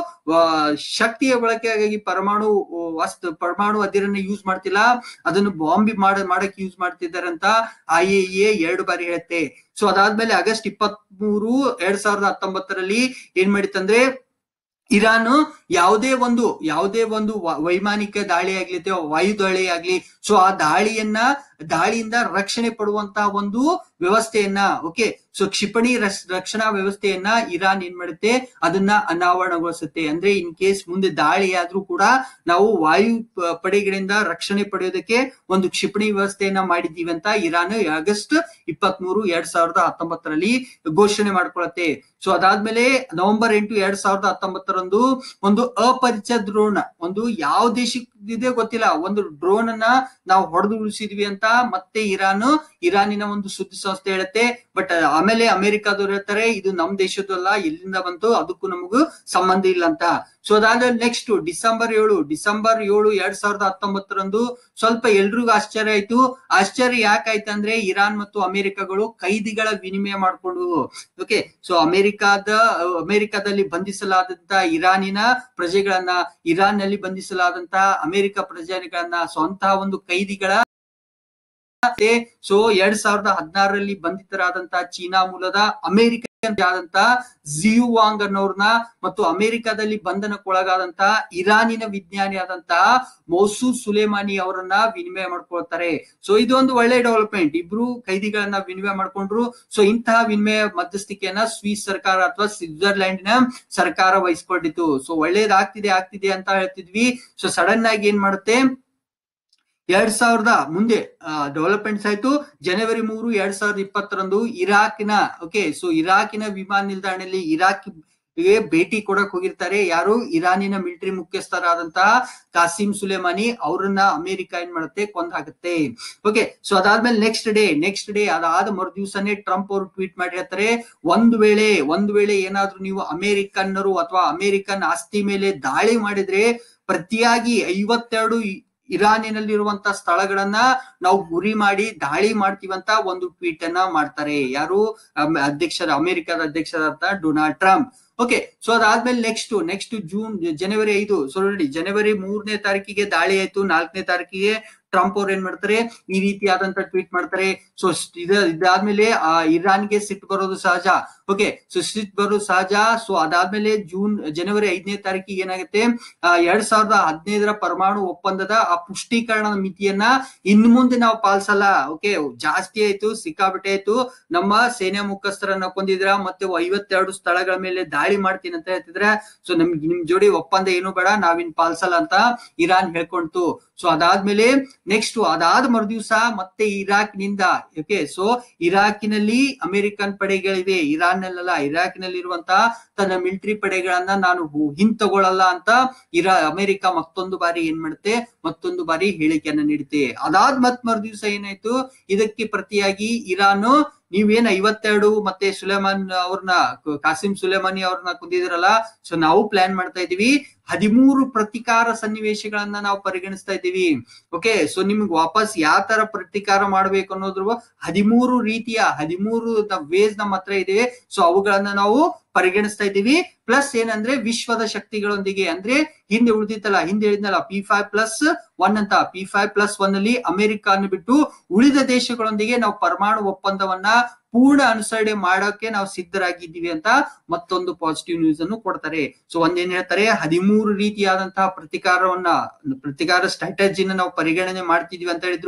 ಶಕ್ತಿಯ ಬಳಕೆಗಾಗಿ ಪರಮಾಣು ವಸ್ತು ಪರಮಾಣು ಅದಿರನ್ನ ಯೂಸ್ ಮಾಡ್ತಿಲ್ಲ ಅದನ್ನು ಬಾಂಬ್ ಮಾಡ ಮಾಡಕ್ ಯೂಸ್ ಮಾಡ್ತಿದ್ದಾರೆ ಅಂತ ಐ ಎ ಎರಡು ಬಾರಿ ಹೇಳುತ್ತೆ ಸೊ ಅದಾದ್ಮೇಲೆ ಆಗಸ್ಟ್ ಇಪ್ಪತ್ತ್ ಮೂರು ಎರಡ್ ಸಾವಿರದ ಹತ್ತೊಂಬತ್ತರಲ್ಲಿ ಏನ್ ಮಾಡಿತ್ತಂದ್ರೆ ಇರಾನ್ ಯಾವುದೇ ಒಂದು ಯಾವುದೇ ಒಂದು ವೈಮಾನಿಕ ದಾಳಿ ಆಗ್ಲಿ ಅಥವಾ ವಾಯು ದಾಳಿ ಆಗ್ಲಿ ಸೊ ಆ ದಾಳಿಯನ್ನ ದಾಳಿಯಿಂದ ರಕ್ಷಣೆ ಪಡುವಂತಹ ಒಂದು ವ್ಯವಸ್ಥೆಯನ್ನ ಓಕೆ ಸೊ ಕ್ಷಿಪಣಿ ರಕ್ಷಣಾ ವ್ಯವಸ್ಥೆಯನ್ನ ಇರಾನ್ ಏನ್ ಮಾಡುತ್ತೆ ಅದನ್ನ ಅನಾವರಣಗೊಳಿಸುತ್ತೆ ಅಂದ್ರೆ ಇನ್ ಕೇಸ್ ಮುಂದೆ ದಾಳಿ ಆದ್ರೂ ಕೂಡ ನಾವು ವಾಯು ಪಡೆಗಳಿಂದ ರಕ್ಷಣೆ ಪಡೆಯೋದಕ್ಕೆ ಒಂದು ಕ್ಷಿಪಣಿ ವ್ಯವಸ್ಥೆಯನ್ನ ಮಾಡಿದ್ದೀವಿ ಅಂತ ಇರಾನ್ ಆಗಸ್ಟ್ ಇಪ್ಪತ್ತ್ ಮೂರು ಎರಡ್ ಸಾವಿರದ ಹತ್ತೊಂಬತ್ತರಲ್ಲಿ ಘೋಷಣೆ ಮಾಡ್ಕೊಳತ್ತೆ ಸೊ ಅದಾದ್ಮೇಲೆ ನವೆಂಬರ್ ಎಂಟು ಎರಡ್ ಸಾವಿರದ ಹತ್ತೊಂಬತ್ತರಂದು ಒಂದು ಅಪರಿಚಿತ ಡ್ರೋನ್ ಒಂದು ಯಾವ ದೇಶಕ್ಕಿದೆ ಗೊತ್ತಿಲ್ಲ ಒಂದು ಡ್ರೋನ್ ಅನ್ನ ನಾವು ಹೊಡೆದು ಉಳಿಸಿದ್ವಿ ಅಂತ ಮತ್ತೆ ಇರಾನ್ ಇರಾನಿನ ಒಂದು ಸುದ್ದಿ ಸಂಸ್ಥೆ ಹೇಳುತ್ತೆ ಬಟ್ ಆಮೇಲೆ ಅಮೆರಿಕಾದವ್ರು ಹೇಳ್ತಾರೆ ಇದು ನಮ್ ದೇಶದಲ್ಲ ಎಲ್ಲಿಂದ ಬಂತು ಅದಕ್ಕೂ ನಮಗೂ ಸಂಬಂಧ ಇಲ್ಲ ಅಂತ ಸೊ ಅದಾದ್ಮೇಲೆ ನೆಕ್ಸ್ಟ್ ಡಿಸೆಂಬರ್ ಏಳು ಡಿಸೆಂಬರ್ ಏಳು ಎರಡ್ ಸಾವಿರದ ಹತ್ತೊಂಬತ್ತರಂದು ಸ್ವಲ್ಪ ಎಲ್ರಿಗೂ ಆಶ್ಚರ್ಯ ಆಯ್ತು ಆಶ್ಚರ್ಯ ಯಾಕಾಯ್ತು ಅಂದ್ರೆ ಇರಾನ್ ಮತ್ತು ಅಮೆರಿಕಗಳು ಕೈದಿಗಳ ವಿನಿಮಯ ಮಾಡ್ಕೊಂಡು ಓಕೆ ಸೊ ಅಮೆರಿಕಾದ ಅಮೆರಿಕಾದಲ್ಲಿ ಬಂಧಿಸಲಾದಂತ ಇರಾನಿನ ಪ್ರಜೆಗಳನ್ನ ಇರಾನ್ ನಲ್ಲಿ ಬಂಧಿಸಲಾದಂತ ಅಮೆರಿಕ ಪ್ರಜೆಗಳನ್ನ ಸ್ವಂತಹ ಒಂದು ಕೈದಿಗಳ ಸೊ ಎರಡ್ ಸಾವಿರದ ಹದಿನಾರರಲ್ಲಿ ಬಂಧಿತರಾದಂತಹ ಚೀನಾ ಮೂಲದ ಅಮೆರಿಕ ಆದಂತ ಜಿಯುವಾಂಗ್ ಅನ್ನೋರ್ನ ಮತ್ತು ಅಮೆರಿಕದಲ್ಲಿ ಬಂಧನಕ್ಕೊಳಗಾದಂತಹ ಇರಾನಿನ ವಿಜ್ಞಾನಿ ಆದಂತಹ ಮೌಸೂ ಸುಲೇಮಾನಿ ಅವರನ್ನ ವಿನಿಮಯ ಮಾಡ್ಕೊಳ್ತಾರೆ ಸೊ ಇದು ಒಂದು ಒಳ್ಳೆ ಡೆವಲಪ್ಮೆಂಟ್ ಇಬ್ರು ಕೈದಿಗಳನ್ನ ವಿನಿಮಯ ಮಾಡ್ಕೊಂಡ್ರು ಸೊ ಇಂತಹ ವಿನಿಮಯ ಮಧ್ಯಸ್ಥಿಕೆಯನ್ನ ಸ್ವಿಸ್ ಸರ್ಕಾರ ಅಥವಾ ಸ್ವಿಟ್ಜರ್ಲ್ಯಾಂಡ್ ನ ಸರ್ಕಾರ ವಹಿಸ್ಕೊಂಡಿತ್ತು ಸೊ ಒಳ್ಳೇದಾಗ್ತಿದೆ ಆಗ್ತಿದೆ ಅಂತ ಹೇಳ್ತಿದ್ವಿ ಸೊ ಸಡನ್ ಆಗಿ ಏನ್ ಮಾಡುತ್ತೆ ಎರಡ್ ಸಾವಿರದ ಮುಂದೆ ಡೆವಲಪ್ಮೆಂಟ್ಸ್ ಆಯ್ತು ಜನವರಿ ಮೂರು ಎರಡ್ ಸಾವಿರದ ಇಪ್ಪತ್ತರಂದು ಇರಾಕಿನ ಓಕೆ ಸೊ ಇರಾಕಿನ ವಿಮಾನ ನಿಲ್ದಾಣದಲ್ಲಿ ಇರಾಕ್ ಗೆ ಭೇಟಿ ಕೊಡಕ್ ಹೋಗಿರ್ತಾರೆ ಯಾರು ಇರಾನಿನ ಮಿಲಿಟರಿ ಮುಖ್ಯಸ್ಥರಾದಂತಹ ಕಾಸಿಂ ಸುಲೇಮಾನಿ ಅವರನ್ನ ಅಮೆರಿಕ ಏನ್ ಮಾಡುತ್ತೆ ಕೊಂದ್ ಹಾಕುತ್ತೆ ಓಕೆ ಸೊ ಅದಾದ್ಮೇಲೆ ನೆಕ್ಸ್ಟ್ ಡೇ ನೆಕ್ಸ್ಟ್ ಡೇ ಅದಾದ ಮರು ದಿವಸನೇ ಟ್ರಂಪ್ ಅವರು ಟ್ವೀಟ್ ಮಾಡಿ ಹೇಳ್ತಾರೆ ಒಂದು ವೇಳೆ ಒಂದು ವೇಳೆ ಏನಾದ್ರೂ ನೀವು ಅಮೆರಿಕನ್ನರು ಅಥವಾ ಅಮೆರಿಕನ್ ಆಸ್ತಿ ಮೇಲೆ ದಾಳಿ ಮಾಡಿದ್ರೆ ಪ್ರತಿಯಾಗಿ ಐವತ್ತೆರಡು ಇರಾನಿನಲ್ಲಿರುವಂತ ಸ್ಥಳಗಳನ್ನ ನಾವು ಗುರಿ ಮಾಡಿ ದಾಳಿ ಮಾಡ್ತೀವಂತ ಒಂದು ಟ್ವೀಟ್ ಅನ್ನ ಮಾಡ್ತಾರೆ ಯಾರು ಅಧ್ಯಕ್ಷರ ಅಮೆರಿಕದ ಅಧ್ಯಕ್ಷರಾದ ಡೊನಾಲ್ಡ್ ಟ್ರಂಪ್ ಓಕೆ ಸೊ ಅದಾದ್ಮೇಲೆ ನೆಕ್ಸ್ಟ್ ನೆಕ್ಸ್ಟ್ ಜೂನ್ ಜನವರಿ ಐದು ಸೊ ನೋಡಿ ಜನವರಿ ಮೂರನೇ ತಾರೀಕಿಗೆ ದಾಳಿ ಆಯ್ತು ನಾಲ್ಕನೇ ತಾರೀಕಿಗೆ ಟ್ರಂಪ್ ಅವ್ರು ಏನ್ ಮಾಡ್ತಾರೆ ಈ ರೀತಿಯಾದಂತ ಟ್ವೀಟ್ ಮಾಡ್ತಾರೆ ಸೊ ಇದ ಇದಾದ್ಮೇಲೆ ಆ ಇರಾನ್ಗೆ ಸಿಟ್ಟು ಬರೋದು ಸಹಜ ಓಕೆ ಸೊ ಸಿಟ್ಟು ಬರೋದು ಸಹಜ ಸೊ ಅದಾದ್ಮೇಲೆ ಜೂನ್ ಜನವರಿ ಐದನೇ ತಾರೀಕಿಗೆ ಏನಾಗುತ್ತೆ ಎರಡ್ ಸಾವಿರದ ಹದಿನೈದರ ಪರಮಾಣು ಒಪ್ಪಂದದ ಆ ಪುಷ್ಟೀಕರಣದ ಮಿತಿಯನ್ನ ಇನ್ ಮುಂದೆ ನಾವು ಪಾಲಿಸಲ್ಲ ಓಕೆ ಜಾಸ್ತಿ ಆಯ್ತು ಸಿಕ್ಕಾಬಿಟ್ಟೆ ಆಯ್ತು ನಮ್ಮ ಸೇನೆ ಮುಖಸ್ಥರನ್ನ ಕೊಂದಿದ್ರ ಮತ್ತೆ ಐವತ್ತೆರಡು ಸ್ಥಳಗಳ ಮೇಲೆ ದಾಳಿ ಮಾಡ್ತೀನಿ ಅಂತ ಹೇಳ್ತಿದ್ರೆ ಸೊ ನಮ್ಗೆ ನಿಮ್ ಜೋಡಿ ಒಪ್ಪಂದ ಏನು ಬೇಡ ನಾವಿನ್ ಪಾಲಿಸಲ್ಲ ಅಂತ ಇರಾನ್ ಹೇಳ್ಕೊಂತು ಸೊ ಅದಾದ್ಮೇಲೆ ನೆಕ್ಸ್ಟ್ ಅದಾದ ಮರುದಿವ್ಸ ಮತ್ತೆ ಇರಾಕ್ ನಿಂದ ಓಕೆ ಸೊ ಇರಾಕಿನಲ್ಲಿ ಅಮೆರಿಕನ್ ಪಡೆಗಳಿವೆ ಇರಾನ್ ನಲ್ಲ ಇರಾಕಿನಲ್ಲಿ ಇರುವಂತಹ ತನ್ನ ಮಿಲಿಟರಿ ಪಡೆಗಳನ್ನ ನಾನು ಹಿಂತಗೊಳ್ಳಲ್ಲ ಅಂತ ಇರಾ ಅಮೆರಿಕ ಮತ್ತೊಂದು ಬಾರಿ ಏನ್ ಮಾಡುತ್ತೆ ಮತ್ತೊಂದು ಬಾರಿ ಹೇಳಿಕೆಯನ್ನ ನೀಡುತ್ತೆ ಅದಾದ್ ಮತ್ ಮರುದಿವ್ಸ ಏನಾಯ್ತು ಇದಕ್ಕೆ ಪ್ರತಿಯಾಗಿ ಇರಾನ್ ನೀವೇನ್ ಐವತ್ತೆರಡು ಮತ್ತೆ ಸುಲೇಮಾನ್ ಅವ್ರನ್ನ ಕಾಸಿಂ ಸುಲೇಮಾನಿ ಅವ್ರನ್ನ ಕುಂದಿದಿರಲ್ಲ ಸೊ ನಾವು ಪ್ಲಾನ್ ಮಾಡ್ತಾ ಇದೀವಿ ಹದಿಮೂರು ಪ್ರತಿಕಾರ ಸನ್ನಿವೇಶಗಳನ್ನ ನಾವು ಪರಿಗಣಿಸ್ತಾ ಇದ್ದೀವಿ ಓಕೆ ಸೊ ನಿಮ್ಗೆ ವಾಪಸ್ ಯಾವ ತರ ಪ್ರತಿಕಾರ ಮಾಡ್ಬೇಕು ಅನ್ನೋದ್ರ ಹದಿಮೂರು ರೀತಿಯ ಹದಿಮೂರು ವೇಸ್ ನಮ್ಮ ಹತ್ರ ಇದೆ ಸೊ ಅವುಗಳನ್ನ ನಾವು ಪರಿಗಣಿಸ್ತಾ ಇದ್ದೀವಿ ಪ್ಲಸ್ ಏನಂದ್ರೆ ವಿಶ್ವದ ಶಕ್ತಿಗಳೊಂದಿಗೆ ಅಂದ್ರೆ ಹಿಂದೆ ಉಳಿದಿತ್ತಲ್ಲ ಹಿಂದೆ ಹೇಳಿದ್ನಲ್ಲ ಪಿ ಫೈವ್ ಪ್ಲಸ್ ಒನ್ ಅಂತ ಪಿ ಫೈವ್ ಪ್ಲಸ್ ಒನ್ ಅಲ್ಲಿ ಅಮೆರಿಕ ಬಿಟ್ಟು ಉಳಿದ ದೇಶಗಳೊಂದಿಗೆ ನಾವು ಪರಮಾಣು ಒಪ್ಪಂದವನ್ನ ಪೂರ್ಣ ಅನುಸರಣೆ ಮಾಡೋಕೆ ನಾವು ಸಿದ್ಧರಾಗಿದ್ದೀವಿ ಅಂತ ಮತ್ತೊಂದು ಪಾಸಿಟಿವ್ ನ್ಯೂಸ್ ಅನ್ನು ಕೊಡ್ತಾರೆ ಸೊ ಒಂದೇನ್ ಹೇಳ್ತಾರೆ ಹದಿಮೂರು ರೀತಿಯಾದಂತಹ ಪ್ರತಿಕಾರವನ್ನ ಪ್ರತಿಕಾರ ಸ್ಟ್ರಾಟಜಿನ ನಾವು ಪರಿಗಣನೆ ಮಾಡ್ತಿದ್ವಿ ಅಂತ ಹೇಳಿದ್ರು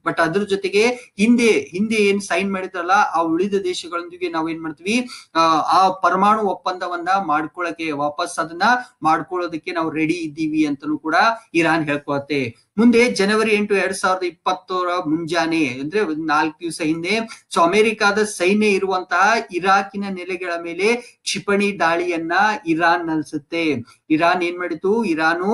ಬಟ್ ಅದ್ರ ಜೊತೆಗೆ ಹಿಂದೆ ಹಿಂದೆ ಏನ್ ಸೈನ್ ಮಾಡಿದ್ರಲ್ಲ ಆ ಉಳಿದ ದೇಶಗಳೊಂದಿಗೆ ನಾವ್ ಏನ್ ಮಾಡ್ತೀವಿ ಆ, ಆ ಪರಮಾಣು ಒಪ್ಪಂದವನ್ನ ಮಾಡ್ಕೊಳ್ಳಕ್ಕೆ ವಾಪಸ್ ಅದನ್ನ ಮಾಡ್ಕೊಳ್ಳೋದಕ್ಕೆ ನಾವು ರೆಡಿ ಇದ್ದೀವಿ ಅಂತಲೂ ಕೂಡ ಇರಾನ್ ಹೇಳ್ಕೊಳತ್ತೆ ಮುಂದೆ ಜನವರಿ ಎಂಟು ಎರಡ್ ಸಾವಿರದ ಇಪ್ಪತ್ತರ ಮುಂಜಾನೆ ಅಂದ್ರೆ ಒಂದ್ ನಾಲ್ಕು ದಿವಸ ಹಿಂದೆ ಸೊ ಅಮೆರಿಕಾದ ಸೈನ್ಯ ಇರುವಂತಹ ಇರಾಕಿನ ನೆಲೆಗಳ ಮೇಲೆ ಕ್ಷಿಪಣಿ ದಾಳಿಯನ್ನ ಇರಾನ್ ನಡೆಸುತ್ತೆ ಇರಾನ್ ಏನ್ ಮಾಡಿತು ಇರಾನು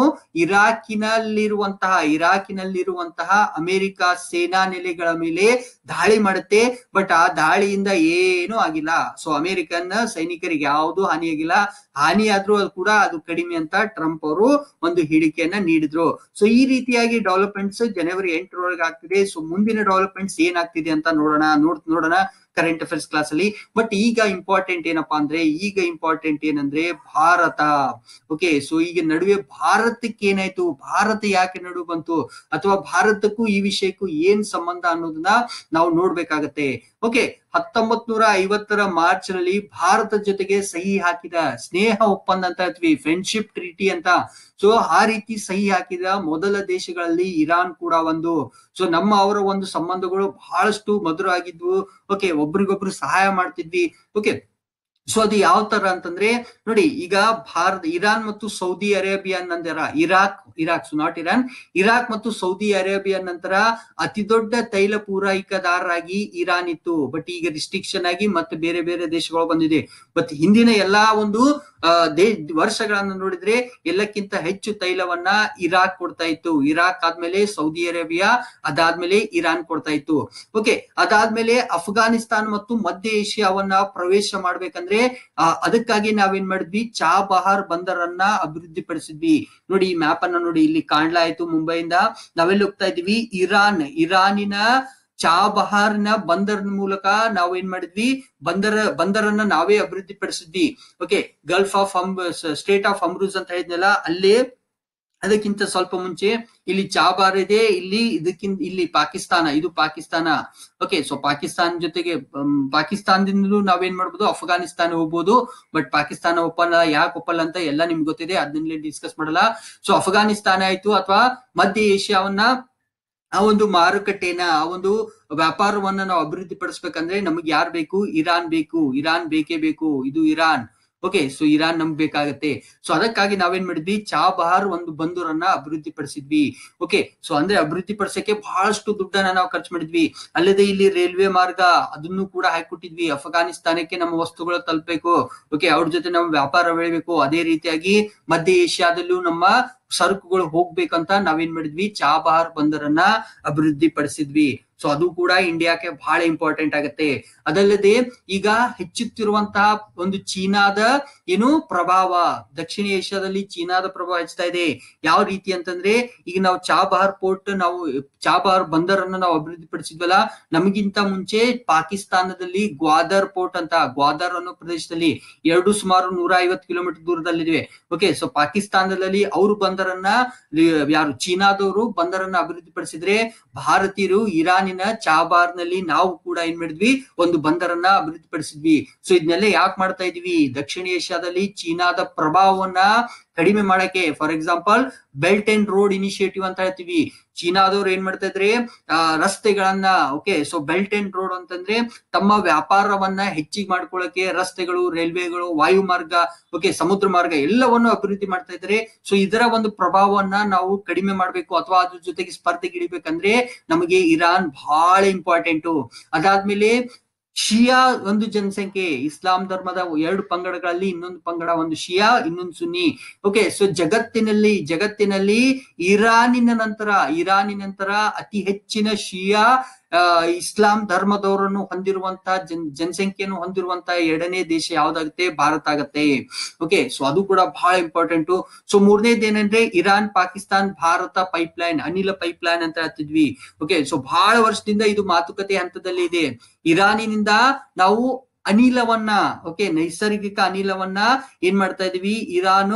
ಇರಾಕಿನಲ್ಲಿರುವಂತಹ ಇರಾಕಿನಲ್ಲಿರುವಂತಹ ಅಮೆರಿಕ ಸೇನಾ ನೆಲೆಗಳ ಮೇಲೆ ದಾಳಿ ಮಾಡುತ್ತೆ ಬಟ್ ಆ ದಾಳಿಯಿಂದ ಏನೂ ಆಗಿಲ್ಲ ಸೊ ಅಮೆರಿಕನ್ ಸೈನಿಕರಿಗೆ ಯಾವುದು ಹಾನಿಯಾಗಿಲ್ಲ ಹಾನಿ ಆದ್ರೂ ಅದು ಕೂಡ ಅದು ಕಡಿಮೆ ಅಂತ ಟ್ರಂಪ್ ಅವರು ಒಂದು ಹೇಳಿಕೆಯನ್ನ ನೀಡಿದ್ರು ಸೊ ಈ ರೀತಿಯಾಗಿ ಡೆವಲಪ್ಮೆಂಟ್ಸ್ ಜನವರಿ ಎಂಟರೊಳಗೆ ಆಗ್ತಿದೆ ಸೊ ಮುಂದಿನ ಡೆವಲಪ್ಮೆಂಟ್ಸ್ ಏನಾಗ್ತಿದೆ ಅಂತ ನೋಡೋಣ ನೋಡ್ ನೋಡೋಣ ಕರೆಂಟ್ ಅಫೇರ್ಸ್ ಕ್ಲಾಸ್ ಅಲ್ಲಿ ಬಟ್ ಈಗ ಇಂಪಾರ್ಟೆಂಟ್ ಏನಪ್ಪಾ ಅಂದ್ರೆ ಈಗ ಇಂಪಾರ್ಟೆಂಟ್ ಏನಂದ್ರೆ ಭಾರತ ಓಕೆ ಸೊ ಈಗ ನಡುವೆ ಭಾರತಕ್ಕೆ ಏನಾಯ್ತು ಭಾರತ ಯಾಕೆ ನಡುವೆ ಬಂತು ಅಥವಾ ಭಾರತಕ್ಕೂ ಈ ವಿಷಯಕ್ಕೂ ಏನ್ ಸಂಬಂಧ ಅನ್ನೋದನ್ನ ನಾವು ನೋಡ್ಬೇಕಾಗತ್ತೆ ಓಕೆ ಹತ್ತೊಂಬತ್ ನೂರ ಐವತ್ತರ ಮಾರ್ಚ್ ನಲ್ಲಿ ಭಾರತ ಜೊತೆಗೆ ಸಹಿ ಹಾಕಿದ ಸ್ನೇಹ ಒಪ್ಪಂದ ಅಂತ ಹೇಳ್ತೀವಿ ಫ್ರೆಂಡ್ಶಿಪ್ ಟ್ರೀಟಿ ಅಂತ ಸೊ ಆ ರೀತಿ ಸಹಿ ಹಾಕಿದ ಮೊದಲ ದೇಶಗಳಲ್ಲಿ ಇರಾನ್ ಕೂಡ ಒಂದು ಸೊ ನಮ್ಮ ಅವರ ಒಂದು ಸಂಬಂಧಗಳು ಬಹಳಷ್ಟು ಮಧುರ ಆಗಿದ್ವು ಓಕೆ ಒಬ್ರಿಗೊಬ್ರು ಸಹಾಯ ಮಾಡ್ತಿದ್ವಿ ಓಕೆ ಸೊ ಅದು ಯಾವ ತರ ಅಂತಂದ್ರೆ ನೋಡಿ ಈಗ ಭಾರತ ಇರಾನ್ ಮತ್ತು ಸೌದಿ ಅರೇಬಿಯಾ ನಂತರ Iraq Iraq so not Iran Iraq ಮತ್ತು ಸೌದಿ ಅರೇಬಿಯಾ ನಂತರ ಅತಿ ದೊಡ್ಡ ತೈಲ ಪೂರೈಕೆದಾರರಾಗಿ ಇರಾನ್ ಇತ್ತು ಬಟ್ ಈಗ ರಿಸ್ಟ್ರಿಕ್ಷನ್ ಆಗಿ ಮತ್ತೆ ಬೇರೆ ಬೇರೆ ದೇಶಗಳು ಬಂದಿದೆ ಬಟ್ ಹಿಂದಿನ ಎಲ್ಲಾ ಒಂದು ಆ, ದೇ ವರ್ಷಗಳನ್ನ ನೋಡಿದ್ರೆ ಎಲ್ಲಕ್ಕಿಂತ ಹೆಚ್ಚು ತೈಲವನ್ನ ಇರಾಕ್ ಕೊಡ್ತಾ ಇತ್ತು ಇರಾಕ್ ಆದ್ಮೇಲೆ ಸೌದಿ ಅರೇಬಿಯಾ ಅದಾದ್ಮೇಲೆ ಇರಾನ್ ಕೊಡ್ತಾ ಇತ್ತು ಓಕೆ ಅದಾದ್ಮೇಲೆ ಅಫ್ಘಾನಿಸ್ತಾನ್ ಮತ್ತು ಮಧ್ಯ ಏಷ್ಯಾವನ್ನ ಪ್ರವೇಶ ಮಾಡ್ಬೇಕಂದ್ರೆ ಆ, ಅದಕ್ಕಾಗಿ ನಾವೇನ್ ಮಾಡಿದ್ವಿ ಚಾಬಹಾರ್ ಬಂದರನ್ನ ಅಭಿವೃದ್ಧಿ ಪಡಿಸಿದ್ವಿ ನೋಡಿ ಈ ಮ್ಯಾಪ್ ಅನ್ನ ನೋಡಿ ಇಲ್ಲಿ ಕಾಣ್ಲಾಯ್ತು ಮುಂಬೈಯಿಂದ ನಾವೆಲ್ಲಿ ಹೋಗ್ತಾ ಇದೀವಿ ಇರಾನ್ ಇರಾನಿನ ಚಾಬಹಾರ್ನ ಬಂದರ್ ಮೂಲಕ ನಾವು ಏನ್ ಮಾಡಿದ್ವಿ ಬಂದರ ಬಂದರನ್ನ ನಾವೇ ಅಭಿವೃದ್ಧಿ ಪಡಿಸಿದ್ವಿ okay Gulf of State of ಅಮ್ರೂಸ್ ಅಂತ ಹೇಳಿದ್ನಲ್ಲ ಅಲ್ಲೇ ಅದಕ್ಕಿಂತ ಸ್ವಲ್ಪ ಮುಂಚೆ ಇಲ್ಲಿ ಚಾಬಾರ್ ಇದೆ ಇಲ್ಲಿ ಇದಕ್ಕಿಂತ ಇಲ್ಲಿ ಪಾಕಿಸ್ತಾನ ಇದು ಪಾಕಿಸ್ತಾನ ಓಕೆ ಸೊ ಪಾಕಿಸ್ತಾನ ಜೊತೆಗೆ ಮ್, ಪಾಕಿಸ್ತಾನದಿಂದಲೂ ನಾವೇನ್ ಮಾಡ್ಬೋದು ಅಫ್ಘಾನಿಸ್ತಾನ ಹೋಗ್ಬೋದು ಬಟ್ ಪಾಕಿಸ್ತಾನ ಒಪ್ಪಲ್ಲ ಯಾಕೆ ಒಪ್ಪಲ್ಲ ಅಂತ ಎಲ್ಲ ನಿಮ್ಗೆ ಗೊತ್ತಿದೆ ಅದನ್ನೇ ಡಿಸ್ಕಸ್ ಮಾಡಲ್ಲ ಸೊ ಅಫ್ಘಾನಿಸ್ತಾನ ಆಯ್ತು ಅಥವಾ ಮಧ್ಯ ಏಷ್ಯಾವನ್ನ ಆ ಒಂದು ಮಾರುಕಟ್ಟೆನ ಆ ಒಂದು ವ್ಯಾಪಾರವನ್ನ ನಾವು ಅಭಿವೃದ್ಧಿ ಪಡಿಸ್ಬೇಕಂದ್ರೆ ನಮಗೆ ಯಾರು ಬೇಕು ಇರಾನ್ ಬೇಕು ಇರಾನ್ ಬೇಕೇ ಬೇಕು ಇದು ಇರಾನ್ ಓಕೆ ಸೊ ಇರಾನ್ ನಮ್ಗೆ ಬೇಕಾಗತ್ತೆ ಸೊ ಅದಕ್ಕಾಗಿ ನಾವೇನ್ ಮಾಡಿದ್ವಿ ಚಾಬಹಾರ್ ಒಂದು ಬಂದೂರನ್ನ ಅಭಿವೃದ್ಧಿ ಪಡಿಸಿದ್ವಿ ಓಕೆ ಸೊ ಅಂದ್ರೆ ಅಭಿವೃದ್ಧಿ ಪಡಿಸಕ್ಕೆ ಬಹಳಷ್ಟು ದುಡ್ಡನ್ನ ನಾವು ಖರ್ಚು ಮಾಡಿದ್ವಿ ಅಲ್ಲದೆ ಇಲ್ಲಿ ರೈಲ್ವೆ ಮಾರ್ಗ ಅದನ್ನು ಕೂಡ ಹಾಕೊಟ್ಟಿದ್ವಿ ಅಫ್ಘಾನಿಸ್ತಾನಕ್ಕೆ ನಮ್ಮ ವಸ್ತುಗಳು ತಲುಪಬೇಕು ಓಕೆ ಅವ್ರ ಜೊತೆ ನಾವು ವ್ಯಾಪಾರ ಬೆಳಿಬೇಕು ಅದೇ ರೀತಿಯಾಗಿ ಮಧ್ಯ ಏಷ್ಯಾದಲ್ಲೂ ನಮ್ಮ ಸರಕುಗಳು ಹೋಗ್ಬೇಕಂತ ನಾವೇನ್ ಮಾಡಿದ್ವಿ ಚಾಬಹಾರ್ ಬಂದರನ್ನ ಅಭಿವೃದ್ಧಿ ಪಡಿಸಿದ್ವಿ ಸೊ ಅದು ಕೂಡ ಇಂಡಿಯಾಕ್ಕೆ ಬಹಳ ಇಂಪಾರ್ಟೆಂಟ್ ಆಗತ್ತೆ ಅದಲ್ಲದೆ ಈಗ ಹೆಚ್ಚುತ್ತಿರುವಂತಹ ಒಂದು ಚೀನಾದ ಏನು ಪ್ರಭಾವ ದಕ್ಷಿಣ ಏಷ್ಯಾದಲ್ಲಿ ಚೀನಾದ ಪ್ರಭಾವ ಹೆಚ್ಚುತ್ತಾ ಇದೆ ಯಾವ ರೀತಿ ಅಂತಂದ್ರೆ ಈಗ ನಾವು ಚಾಬಹಾರ್ ಪೋರ್ಟ್ ನಾವು ಚಾಬಹಾರ್ ಬಂದರನ್ನ ನಾವು ಅಭಿವೃದ್ಧಿ ಪಡಿಸಿದ್ವಲ್ಲ ನಮಗಿಂತ ಮುಂಚೆ ಪಾಕಿಸ್ತಾನದಲ್ಲಿ ಗ್ವಾದರ್ ಪೋರ್ಟ್ ಅಂತ ಗ್ವಾದರ್ ಅನ್ನೋ ಪ್ರದೇಶದಲ್ಲಿ ಎರಡು ಸುಮಾರು ನೂರ ಐವತ್ತು ಕಿಲೋಮೀಟರ್ ದೂರದಲ್ಲಿದೆ ಓಕೆ ಸೊ ಪಾಕಿಸ್ತಾನದಲ್ಲಿ ಅವರು ಬಂದರನ್ನ ಲಿ- ಯಾರು ಚೀನಾದವರು ಬಂದರನ್ನ ಅಭಿವೃದ್ಧಿ ಪಡಿಸಿದ್ರೆ ಭಾರತೀಯರು ಇರಾನಿನ ಚಾಬಾರ್ ನಲ್ಲಿ ನಾವು ಕೂಡ ಏನ್ ಮಾಡಿದ್ವಿ ಒಂದು ಬಂದರನ್ನ ಅಭಿವೃದ್ಧಿ ಪಡಿಸಿದ್ವಿ ಸೊ ಇದನ್ನೆಲ್ಲ ಯಾಕೆ ಮಾಡ್ತಾ ಇದೀವಿ ದಕ್ಷಿಣ ಏಷ್ಯಾದಲ್ಲಿ ಚೀನಾದ ಪ್ರಭಾವವನ್ನ ಕಡಿಮೆ ಮಾಡಕ್ಕೆ for example belt and road initiative ಅಂತ ಹೇಳ್ತೀವಿ ಚೀನಾದವ್ರು ಏನ್ ಮಾಡ್ತಾ ಇದ್ರೆ ಆ, ರಸ್ತೆಗಳನ್ನ okay so belt and road ಅಂತಂದ್ರೆ ತಮ್ಮ ವ್ಯಾಪಾರವನ್ನ ಹೆಚ್ಚಿಗೆ ಮಾಡ್ಕೊಳ್ಳಕ್ಕೆ ರಸ್ತೆಗಳು ರೈಲ್ವೆಗಳು ವಾಯು ಮಾರ್ಗ ಓಕೆ ಸಮುದ್ರ ಮಾರ್ಗ ಎಲ್ಲವನ್ನು ಅಭಿವೃದ್ಧಿ ಮಾಡ್ತಾ ಇದ್ದಾರೆ ಸೊ ಇದರ ಒಂದು ಪ್ರಭಾವವನ್ನ ನಾವು ಕಡಿಮೆ ಮಾಡ್ಬೇಕು ಅಥವಾ ಅದ್ರ ಜೊತೆಗೆ ಸ್ಪರ್ಧೆಗಿಳಿಬೇಕಂದ್ರೆ ನಮಗೆ ಇರಾನ್ ಬಹಳ ಇಂಪಾರ್ಟೆಂಟು ಅದಾದ್ಮೇಲೆ ಶಿಯಾ ಒಂದು ಜನಸಂಖ್ಯೆ ಇಸ್ಲಾಂ ಧರ್ಮದ ಎರಡು ಪಂಗಡಗಳಲ್ಲಿ ಇನ್ನೊಂದು ಪಂಗಡ ಒಂದು ಶಿಯಾ ಇನ್ನೊಂದು ಸುನ್ನಿ ಓಕೆ ಸೊ ಜಗತ್ತಿನಲ್ಲಿ ಜಗತ್ತಿನಲ್ಲಿ ಇರಾನಿನ ನಂತರ ಇರಾನಿನ ನಂತರ ಅತಿ ಹೆಚ್ಚಿನ ಶಿಯಾ ಆ, ಇಸ್ಲಾಂ ಧರ್ಮದವರನ್ನು ಹೊಂದಿರುವಂತಹ ಜನ್ ಜನಸಂಖ್ಯೆಯನ್ನು ಹೊಂದಿರುವಂತಹ ಎರಡನೇ ದೇಶ ಯಾವ್ದಾಗುತ್ತೆ ಭಾರತ ಆಗತ್ತೆ ಓಕೆ ಸೊ ಅದು ಕೂಡ ಬಹಳ ಇಂಪಾರ್ಟೆಂಟ್ ಸೊ ಮೂರನೇದು ಏನಂದ್ರೆ ಇರಾನ್ ಪಾಕಿಸ್ತಾನ್ ಭಾರತ ಪೈಪ್ಲೈನ್ ಅನಿಲ ಪೈಪ್ಲೈನ್ ಅಂತ ಹೇಳ್ತಿದ್ವಿ ಓಕೆ ಸೊ ಬಹಳ ವರ್ಷದಿಂದ ಇದು ಮಾತುಕತೆ ಹಂತದಲ್ಲಿ ಇದೆ ಇರಾನಿನಿಂದ ನಾವು ಅನಿಲವನ್ನ ಓಕೆ ನೈಸರ್ಗಿಕ ಅನಿಲವನ್ನ ಏನ್ ಮಾಡ್ತಾ ಇದೀವಿ ಇರಾನು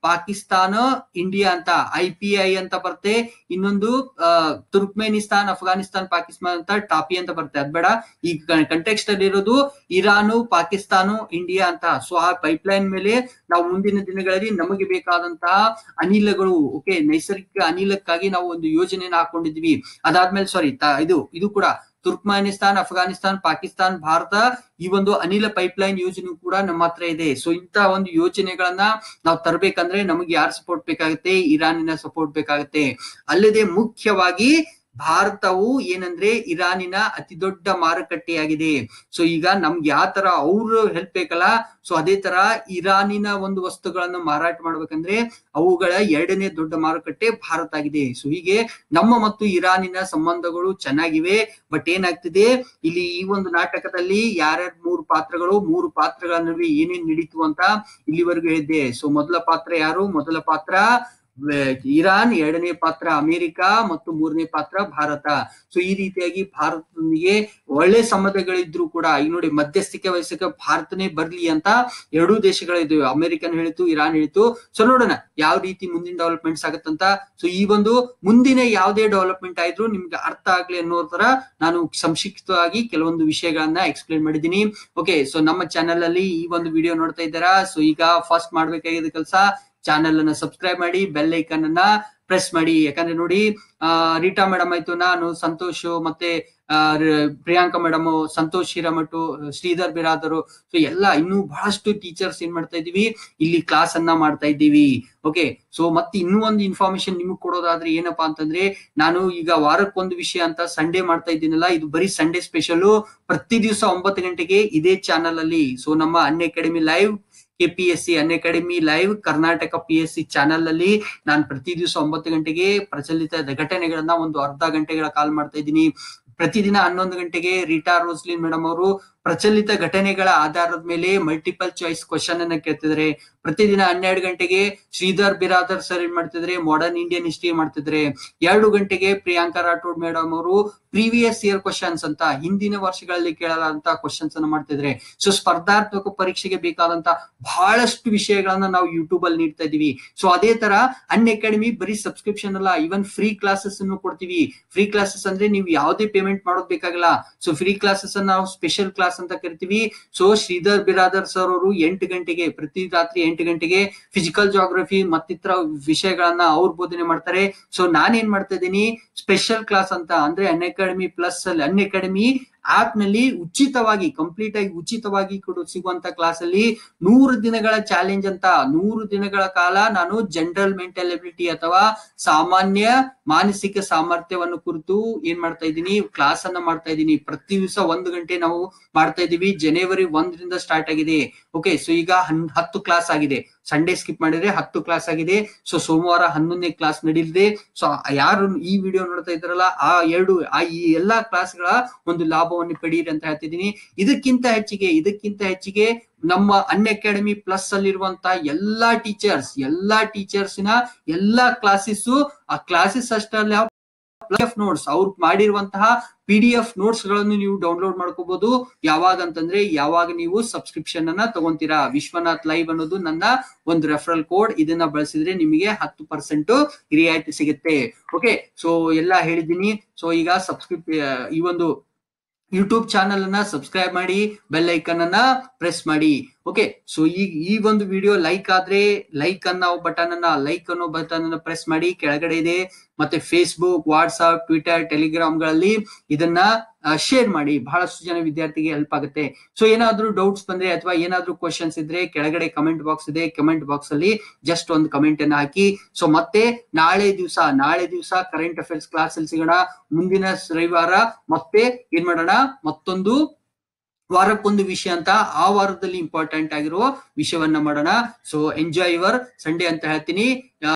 ಪಾಕಿಸ್ತಾನ ಇಂಡಿಯಾ ಅಂತ ಐ ಪಿ ಐ ಅಂತ ಬರುತ್ತೆ ಇನ್ನೊಂದು ಆ, ತುರ್ಕ್ಮೇನಿಸ್ತಾನ್ ಅಫ್ಘಾನಿಸ್ತಾನ್ ಪಾಕಿಸ್ತಾನ್ ಅಂತ ಟಾಪಿ ಅಂತ ಬರುತ್ತೆ ಅದ್ ಬೇಡ ಈ ಕಂಟೆಕ್ಸ್ಟ್ ಅಲ್ಲಿ ಇರೋದು ಇರಾನು ಪಾಕಿಸ್ತಾನ ಇಂಡಿಯಾ ಅಂತ ಸೊ ಆ ಪೈಪ್ಲೈನ್ ಮೇಲೆ ನಾವು ಮುಂದಿನ ದಿನಗಳಲ್ಲಿ ನಮಗೆ ಬೇಕಾದಂತಹ ಅನಿಲಗಳು ಓಕೆ ನೈಸರ್ಗಿಕ ಅನಿಲಕ್ಕಾಗಿ ನಾವು ಒಂದು ಯೋಜನೆನ ಹಾಕೊಂಡಿದ್ವಿ ಅದಾದ್ಮೇಲೆ ಸಾರಿ ಇದು ಇದು ಕೂಡ ತುರ್ಕ್ಮಾನಿಸ್ತಾನ್ ಅಫ್ಘಾನಿಸ್ತಾನ್ ಪಾಕಿಸ್ತಾನ್ ಭಾರತ ಈ ಒಂದು ಅನಿಲ ಪೈಪ್ಲೈನ್ ಯೋಜನೆ ಕೂಡ ನಮ್ಮ ಹತ್ರ ಇದೆ ಸೊ ಇಂತಹ ಒಂದು ಯೋಜನೆಗಳನ್ನ ನಾವು ತರಬೇಕಂದ್ರೆ ನಮಗೆ ಯಾರ ಸಪೋರ್ಟ್ ಬೇಕಾಗುತ್ತೆ ಇರಾನಿನ ಸಪೋರ್ಟ್ ಬೇಕಾಗುತ್ತೆ ಅಲ್ಲದೆ ಮುಖ್ಯವಾಗಿ ಭಾರತವು ಏನಂದ್ರೆ ಇರಾನಿನ ಅತಿ ದೊಡ್ಡ ಮಾರುಕಟ್ಟೆಯಾಗಿದೆ ಸೊ ಈಗ ನಮ್ಗೆ ಯಾವ ತರ ಅವ್ರು ಹೆಲ್ಪ್ ಬೇಕಲ್ಲ ಸೊ ಅದೇ ತರ ಇರಾನಿನ ಒಂದು ವಸ್ತುಗಳನ್ನು ಮಾರಾಟ ಮಾಡ್ಬೇಕಂದ್ರೆ ಅವುಗಳ ಎರಡನೇ ದೊಡ್ಡ ಮಾರುಕಟ್ಟೆ ಭಾರತ ಆಗಿದೆ ಸೊ ಹೀಗೆ ನಮ್ಮ ಮತ್ತು ಇರಾನಿನ ಸಂಬಂಧಗಳು ಚೆನ್ನಾಗಿವೆ ಬಟ್ ಏನಾಗ್ತಿದೆ ಇಲ್ಲಿ ಈ ಒಂದು ನಾಟಕದಲ್ಲಿ ಯಾರ್ಯಾರ ಮೂರು ಪಾತ್ರಗಳು ಮೂರು ಪಾತ್ರಗಳ ನಡುವೆ ಏನೇನ್ ನಡೀತು ಅಂತ ಇಲ್ಲಿವರೆಗೂ ಹೇಳಿದ್ದೆ ಸೊ ಮೊದಲ ಪಾತ್ರ ಯಾರು ಮೊದಲ ಪಾತ್ರ ವೆ- ಇರಾನ್ ಎರಡನೇ ಪಾತ್ರ ಅಮೆರಿಕ ಮತ್ತು ಮೂರನೇ ಪಾತ್ರ ಭಾರತ ಸೊ ಈ ರೀತಿಯಾಗಿ ಭಾರತದೊಂದಿಗೆ ಒಳ್ಳೆ ಸಂಬಂಧಗಳಿದ್ರು ಕೂಡ ಈಗ ನೋಡಿ ಮಧ್ಯಸ್ಥಿಕೆ ವಹಿಸಕ್ಕೆ ಭಾರತನೇ ಬರ್ಲಿ ಅಂತ ಎರಡೂ ದೇಶಗಳಿದ್ವು ಅಮೆರಿಕನ್ ಹೇಳಿತು ಇರಾನ್ ಹೇಳಿತು ಸೊ ನೋಡೋಣ ಯಾವ ರೀತಿ ಮುಂದಿನ ಡೆವಲಪ್ಮೆಂಟ್ಸ್ ಆಗತ್ತಂತ ಸೊ ಈ ಒಂದು ಮುಂದಿನ ಯಾವುದೇ ಡೆವಲಪ್ಮೆಂಟ್ ಆಯ್ತು ನಿಮ್ಗೆ ಅರ್ಥ ಆಗ್ಲಿ ಅನ್ನೋ ತರ ನಾನು ಸಂಕ್ಷಿಪ್ತವಾಗಿ ಕೆಲವೊಂದು ವಿಷಯಗಳನ್ನ ಎಕ್ಸ್ಪ್ಲೇನ್ ಮಾಡಿದ್ದೀನಿ ಓಕೆ ಸೊ ನಮ್ಮ ಚಾನೆಲ್ ಅಲ್ಲಿ ಈ ಒಂದು ವಿಡಿಯೋ ನೋಡ್ತಾ ಇದ್ದಾರಾ ಸೊ ಈಗ ಫಸ್ಟ್ ಮಾಡ್ಬೇಕಾಗಿದ್ದ ಕೆಲಸ ಚಾನೆಲ್ ಅನ್ನ ಸಬ್ಸ್ಕ್ರೈಬ್ ಮಾಡಿ ಬೆಲ್ ಐಕನ್ ಅನ್ನ ಪ್ರೆಸ್ ಮಾಡಿ ಯಾಕಂದ್ರೆ ನೋಡಿ ಆ ರೀಟಾ ಮೇಡಮ್ ಆಯ್ತು ನಾನು ಸಂತೋಷ್ ಮತ್ತೆ ಆ, ರ- ಪ್ರಿಯಾಂಕಾ ಮೇಡಮ್ ಸಂತೋಷ್ ಹಿರಮಠು ಶ್ರೀಧರ್ ಬಿರಾದರು ಸೊ ಎಲ್ಲ ಇನ್ನೂ ಬಹಳಷ್ಟು ಟೀಚರ್ಸ್ ಏನ್ ಮಾಡ್ತಾ ಇದೀವಿ ಇಲ್ಲಿ ಕ್ಲಾಸ್ ಅನ್ನ ಮಾಡ್ತಾ ಇದ್ದೀವಿ ಓಕೆ ಸೊ ಮತ್ತೆ ಇನ್ನೂ ಒಂದು ಇನ್ಫಾರ್ಮೇಶನ್ ನಿಮಗೆ ಕೊಡೋದಾದ್ರೆ ಏನಪ್ಪಾ ಅಂತಂದ್ರೆ ನಾನು ಈಗ ವಾರಕ್ಕೊಂದು ವಿಷಯ ಅಂತ ಸಂಡೇ ಮಾಡ್ತಾ ಇದ್ದೀನಲ್ಲ ಇದು ಬರೀ ಸಂಡೇ ಸ್ಪೆಷಲ್ ಪ್ರತಿ ದಿವಸ ಒಂಬತ್ತು ಗಂಟೆಗೆ ಇದೇ ಚಾನಲ್ ಅಲ್ಲಿ ಸೊ ನಮ್ಮ Unacademy live K P S C Unacademy live Karnataka P S C channel ಅಲ್ಲಿ ನಾನು ಪ್ರತಿ ದಿವಸ ಒಂಬತ್ತು ಗಂಟೆಗೆ ಪ್ರಚಲಿತ ಘಟನೆಗಳನ್ನ ಒಂದು ಅರ್ಧ ಗಂಟೆಗಳ ಕಾಲ್ ಮಾಡ್ತಾ ಇದ್ದೀನಿ ಪ್ರತಿದಿನ ಹನ್ನೊಂದು ಗಂಟೆಗೆ ರೀಟಾ ರೋಸ್ಲಿನ್ ಮೇಡಮ್ ಅವರು ಪ್ರಚಲಿತ ಘಟನೆಗಳ ಆಧಾರದ ಮೇಲೆ ಮಲ್ಟಿಪಲ್ ಚಾಯ್ಸ್ ಕ್ವಶನ್ ಅನ್ನ ಕೇಳ್ತಿದ್ದಾರೆ ಪ್ರತಿದಿನ ಹನ್ನೆರಡು ಗಂಟೆಗೆ ಶ್ರೀಧರ್ ಬಿರಾದರ್ ಸರ್ ಏನ್ ಮಾಡ್ತಿದ್ರೆ ಮಾಡರ್ನ್ ಇಂಡಿಯನ್ ಹಿಸ್ಟ್ರಿ ಮಾಡ್ತಿದ್ರೆ ಎರಡು ಗಂಟೆಗೆ ಪ್ರಿಯಾಂಕಾ ರಾಠೋಡ್ ಮೇಡಮ್ ಅವರು ಪ್ರೀವಿಯಸ್ ಇಯರ್ ಕ್ವಶನ್ಸ್ ಅಂತ ಹಿಂದಿನ ವರ್ಷಗಳಲ್ಲಿ ಕೇಳಲಾದಂತಹ ಕ್ವಶನ್ಸ್ ಅನ್ನ ಮಾಡ್ತಿದ್ರೆ ಸೊ ಸ್ಪರ್ಧಾತ್ಮಕ ಪರೀಕ್ಷೆಗೆ ಬೇಕಾದಂತ ಬಹಳಷ್ಟು ವಿಷಯಗಳನ್ನ ನಾವು ಯೂಟ್ಯೂಬ್ ಅಲ್ಲಿ ನೀಡ್ತಾ ಇದೀವಿ ಸೊ ಅದೇ ತರ ಅನ್ ಅಕಾಡೆಮಿ ಬರೀ ಸಬ್ಸ್ಕ್ರಿಪ್ಷನ್ ಅಲ್ಲ ಇವನ್ ಫ್ರೀ ಕ್ಲಾಸಸ್ ಅನ್ನು ಕೊಡ್ತೀವಿ ಫ್ರೀ ಕ್ಲಾಸಸ್ ಅಂದ್ರೆ ನೀವು ಯಾವುದೇ ಪೇಮೆಂಟ್ ಮಾಡೋದ್ ಬೇಕಾಗಲ್ಲ ಸೊ ಫ್ರೀ ಕ್ಲಾಸಸ್ ಅನ್ನ ನಾವು ಸ್ಪೆಷಲ್ ಕ್ಲಾಸ್ ಅಂತ ಕರಿತೀವಿ ಸೊ ಶ್ರೀಧರ್ ಬಿರಾದರ್ ಸರ್ ಅವರು ಎಂಟು ಗಂಟೆಗೆ ಪ್ರತಿ ರಾತ್ರಿ ಎಂಟು ಗಂಟೆಗೆ ಫಿಸಿಕಲ್ ಜಾಗ್ರಫಿ ಮತ್ತಿತರ ವಿಷಯಗಳನ್ನ ಅವ್ರು ಬೋಧನೆ ಮಾಡ್ತಾರೆ ಸೊ ನಾನೇನ್ ಮಾಡ್ತಾ ಇದ್ದೀನಿ ಸ್ಪೆಷಲ್ ಕ್ಲಾಸ್ ಅಂತ ಅಂದ್ರೆ ಅನ್ ಅಕಾಡೆಮಿ ಪ್ಲಸ್ ಅಲ್ಲಿ ಅನ್ ಅಕಾಡೆಮಿ ಆಪ್ ನಲ್ಲಿ ಉಚಿತವಾಗಿ ಕಂಪ್ಲೀಟ್ ಆಗಿ ಉಚಿತವಾಗಿ ಕೊಡು ಸಿಗುವಂತ ಕ್ಲಾಸ್ ಅಲ್ಲಿ ನೂರು ದಿನಗಳ ಚಾಲೆಂಜ್ ಅಂತ ನೂರು ದಿನಗಳ ಕಾಲ ನಾನು ಜನರಲ್ ಮೆಂಟಲ್ ಎಬಿಲಿಟಿ ಅಥವಾ ಸಾಮಾನ್ಯ ಮಾನಸಿಕ ಸಾಮರ್ಥ್ಯವನ್ನು ಕುರಿತು ಏನ್ ಮಾಡ್ತಾ ಇದ್ದೀನಿ ಕ್ಲಾಸ್ ಅನ್ನ ಮಾಡ್ತಾ ಇದ್ದೀನಿ ಪ್ರತಿ ದಿವಸ ಒಂದು ಗಂಟೆ ನಾವು ಮಾಡ್ತಾ ಇದೀವಿ ಜನವರಿ ಒಂದರಿಂದ ಸ್ಟಾರ್ಟ್ ಆಗಿದೆ ಓಕೆ ಸೊ ಈಗ ಹನ್- ಹತ್ತು ಕ್ಲಾಸ್ ಆಗಿದೆ ಸಂಡೇ ಸ್ಕಿಪ್ ಮಾಡಿದ್ರೆ ಹತ್ತು ಕ್ಲಾಸ್ ಆಗಿದೆ ಸೊ ಸೋಮವಾರ ಹನ್ನೊಂದನೇ ಕ್ಲಾಸ್ ನಡೀಲಿದೆ ಸೊ ಯಾರು ಈ ವಿಡಿಯೋ ನೋಡ್ತಾ ಇದ್ದಾರಲ್ಲ ಆ ಎರಡು ಆ ಈ ಎಲ್ಲಾ ಕ್ಲಾಸ್ಗಳ ಒಂದು ಲಾಭವನ್ನು ಪಡೀರಿ ಅಂತ ಹೇಳ್ತಿದ್ದೀನಿ ಇದಕ್ಕಿಂತ ಹೆಚ್ಚಿಗೆ ಇದಕ್ಕಿಂತ ಹೆಚ್ಚಿಗೆ ನಮ್ಮ ಅನ್ ಅಕಾಡೆಮಿ ಪ್ಲಸ್ ಅಲ್ಲಿರುವಂತ ಎಲ್ಲಾ ಟೀಚರ್ಸ್ ಎಲ್ಲಾ ಟೀಚರ್ಸ್ನ ಎಲ್ಲಾ ಕ್ಲಾಸಸ್ ಆ ಕ್ಲಾಸಸ್ ಅಷ್ಟಲ್ಲ ಪಿ ಎಫ್ ನೋಟ್ಸ್ ಅವ್ರು ಮಾಡಿರುವಂತಹ ಪಿ ಡಿ ಎಫ್ ನೋಟ್ಸ್ ಗಳನ್ನು ನೀವು ಡೌನ್ಲೋಡ್ ಮಾಡ್ಕೋಬಹುದು ಯಾವಾಗ ಅಂತಂದ್ರೆ ಯಾವಾಗ ನೀವು ಸಬ್ಸ್ಕ್ರಿಪ್ಷನ್ ಅನ್ನ ತಗೊಂತೀರಾ ವಿಶ್ವನಾಥ್ ಲೈವ್ ಅನ್ನೋದು ನನ್ನ ಒಂದು ರೆಫರಲ್ ಕೋಡ್ ಇದನ್ನ ಬಳಸಿದ್ರೆ ನಿಮಗೆ ಹತ್ತು ಪರ್ಸೆಂಟ್ ರಿಯಾಯಿತಿ ಸಿಗುತ್ತೆ ಓಕೆ ಸೊ ಎಲ್ಲ ಹೇಳಿದ್ದೀನಿ ಸೊ ಈಗ ಸಬ್ಸ್ಕ್ರಿಪ್ ಈ ಒಂದು ಯೂಟ್ಯೂಬ್ ಚಾನಲ್ ಅನ್ನ ಸಬ್ಸ್ಕ್ರೈಬ್ ಮಾಡಿ ಬೆಲ್ ಐಕನ್ ಅನ್ನ ಪ್ರೆಸ್ ಮಾಡಿ ಓಕೆ ಸೊ ಈ ಈ ಒಂದು ವಿಡಿಯೋ ಲೈಕ್ ಆದ್ರೆ ಲೈಕ್ ಅನ್ನೋ ಬಟನ್ ಅನ್ನ ಲೈಕ್ ಅನ್ನೋ ಬಟನ್ ಅನ್ನ ಪ್ರೆಸ್ ಮಾಡಿ ಕೆಳಗಡೆ ಇದೆ ಮತ್ತೆ ಫೇಸ್ಬುಕ್ ವಾಟ್ಸ್ಆಪ್ ಟ್ವಿಟರ್ ಟೆಲಿಗ್ರಾಮ್ ಗಳಲ್ಲಿ ಇದನ್ನ ಶೇರ್ ಮಾಡಿ ಬಹಳಷ್ಟು ಜನ ವಿದ್ಯಾರ್ಥಿಗೆ ಹೆಲ್ಪ್ ಆಗುತ್ತೆ ಸೊ ಏನಾದ್ರೂ ಡೌಟ್ಸ್ ಬಂದ್ರೆ ಅಥವಾ ಏನಾದ್ರೂ ಕ್ವಶನ್ಸ್ ಇದ್ರೆ ಕೆಳಗಡೆ ಕಮೆಂಟ್ ಬಾಕ್ಸ್ ಇದೆ ಕಮೆಂಟ್ ಬಾಕ್ಸ್ ಅಲ್ಲಿ ಜಸ್ಟ್ ಒಂದು ಕಮೆಂಟ್ ಅನ್ನ ಹಾಕಿ ಸೊ ಮತ್ತೆ ನಾಳೆ ದಿವಸ ನಾಳೆ ದಿವಸ ಕರೆಂಟ್ ಅಫೇರ್ಸ್ ಕ್ಲಾಸ್ ಅಲ್ಲಿ ಸಿಗೋಣ ಮುಂದಿನ ರವಿವಾರ ಮತ್ತೆ ಏನ್ ಮಾಡೋಣ ಮತ್ತೊಂದು ವಾರಕ್ಕೊಂದು ವಿಷಯ ಅಂತ ಆ ವಾರದಲ್ಲಿ ಇಂಪಾರ್ಟೆಂಟ್ ಆಗಿರುವ ವಿಷಯವನ್ನ ಮಾಡೋಣ ಸೊ ಎಂಜಾಯ್ ಯುವರ್ ಸಂಡೇ ಅಂತ ಹೇಳ್ತೀನಿ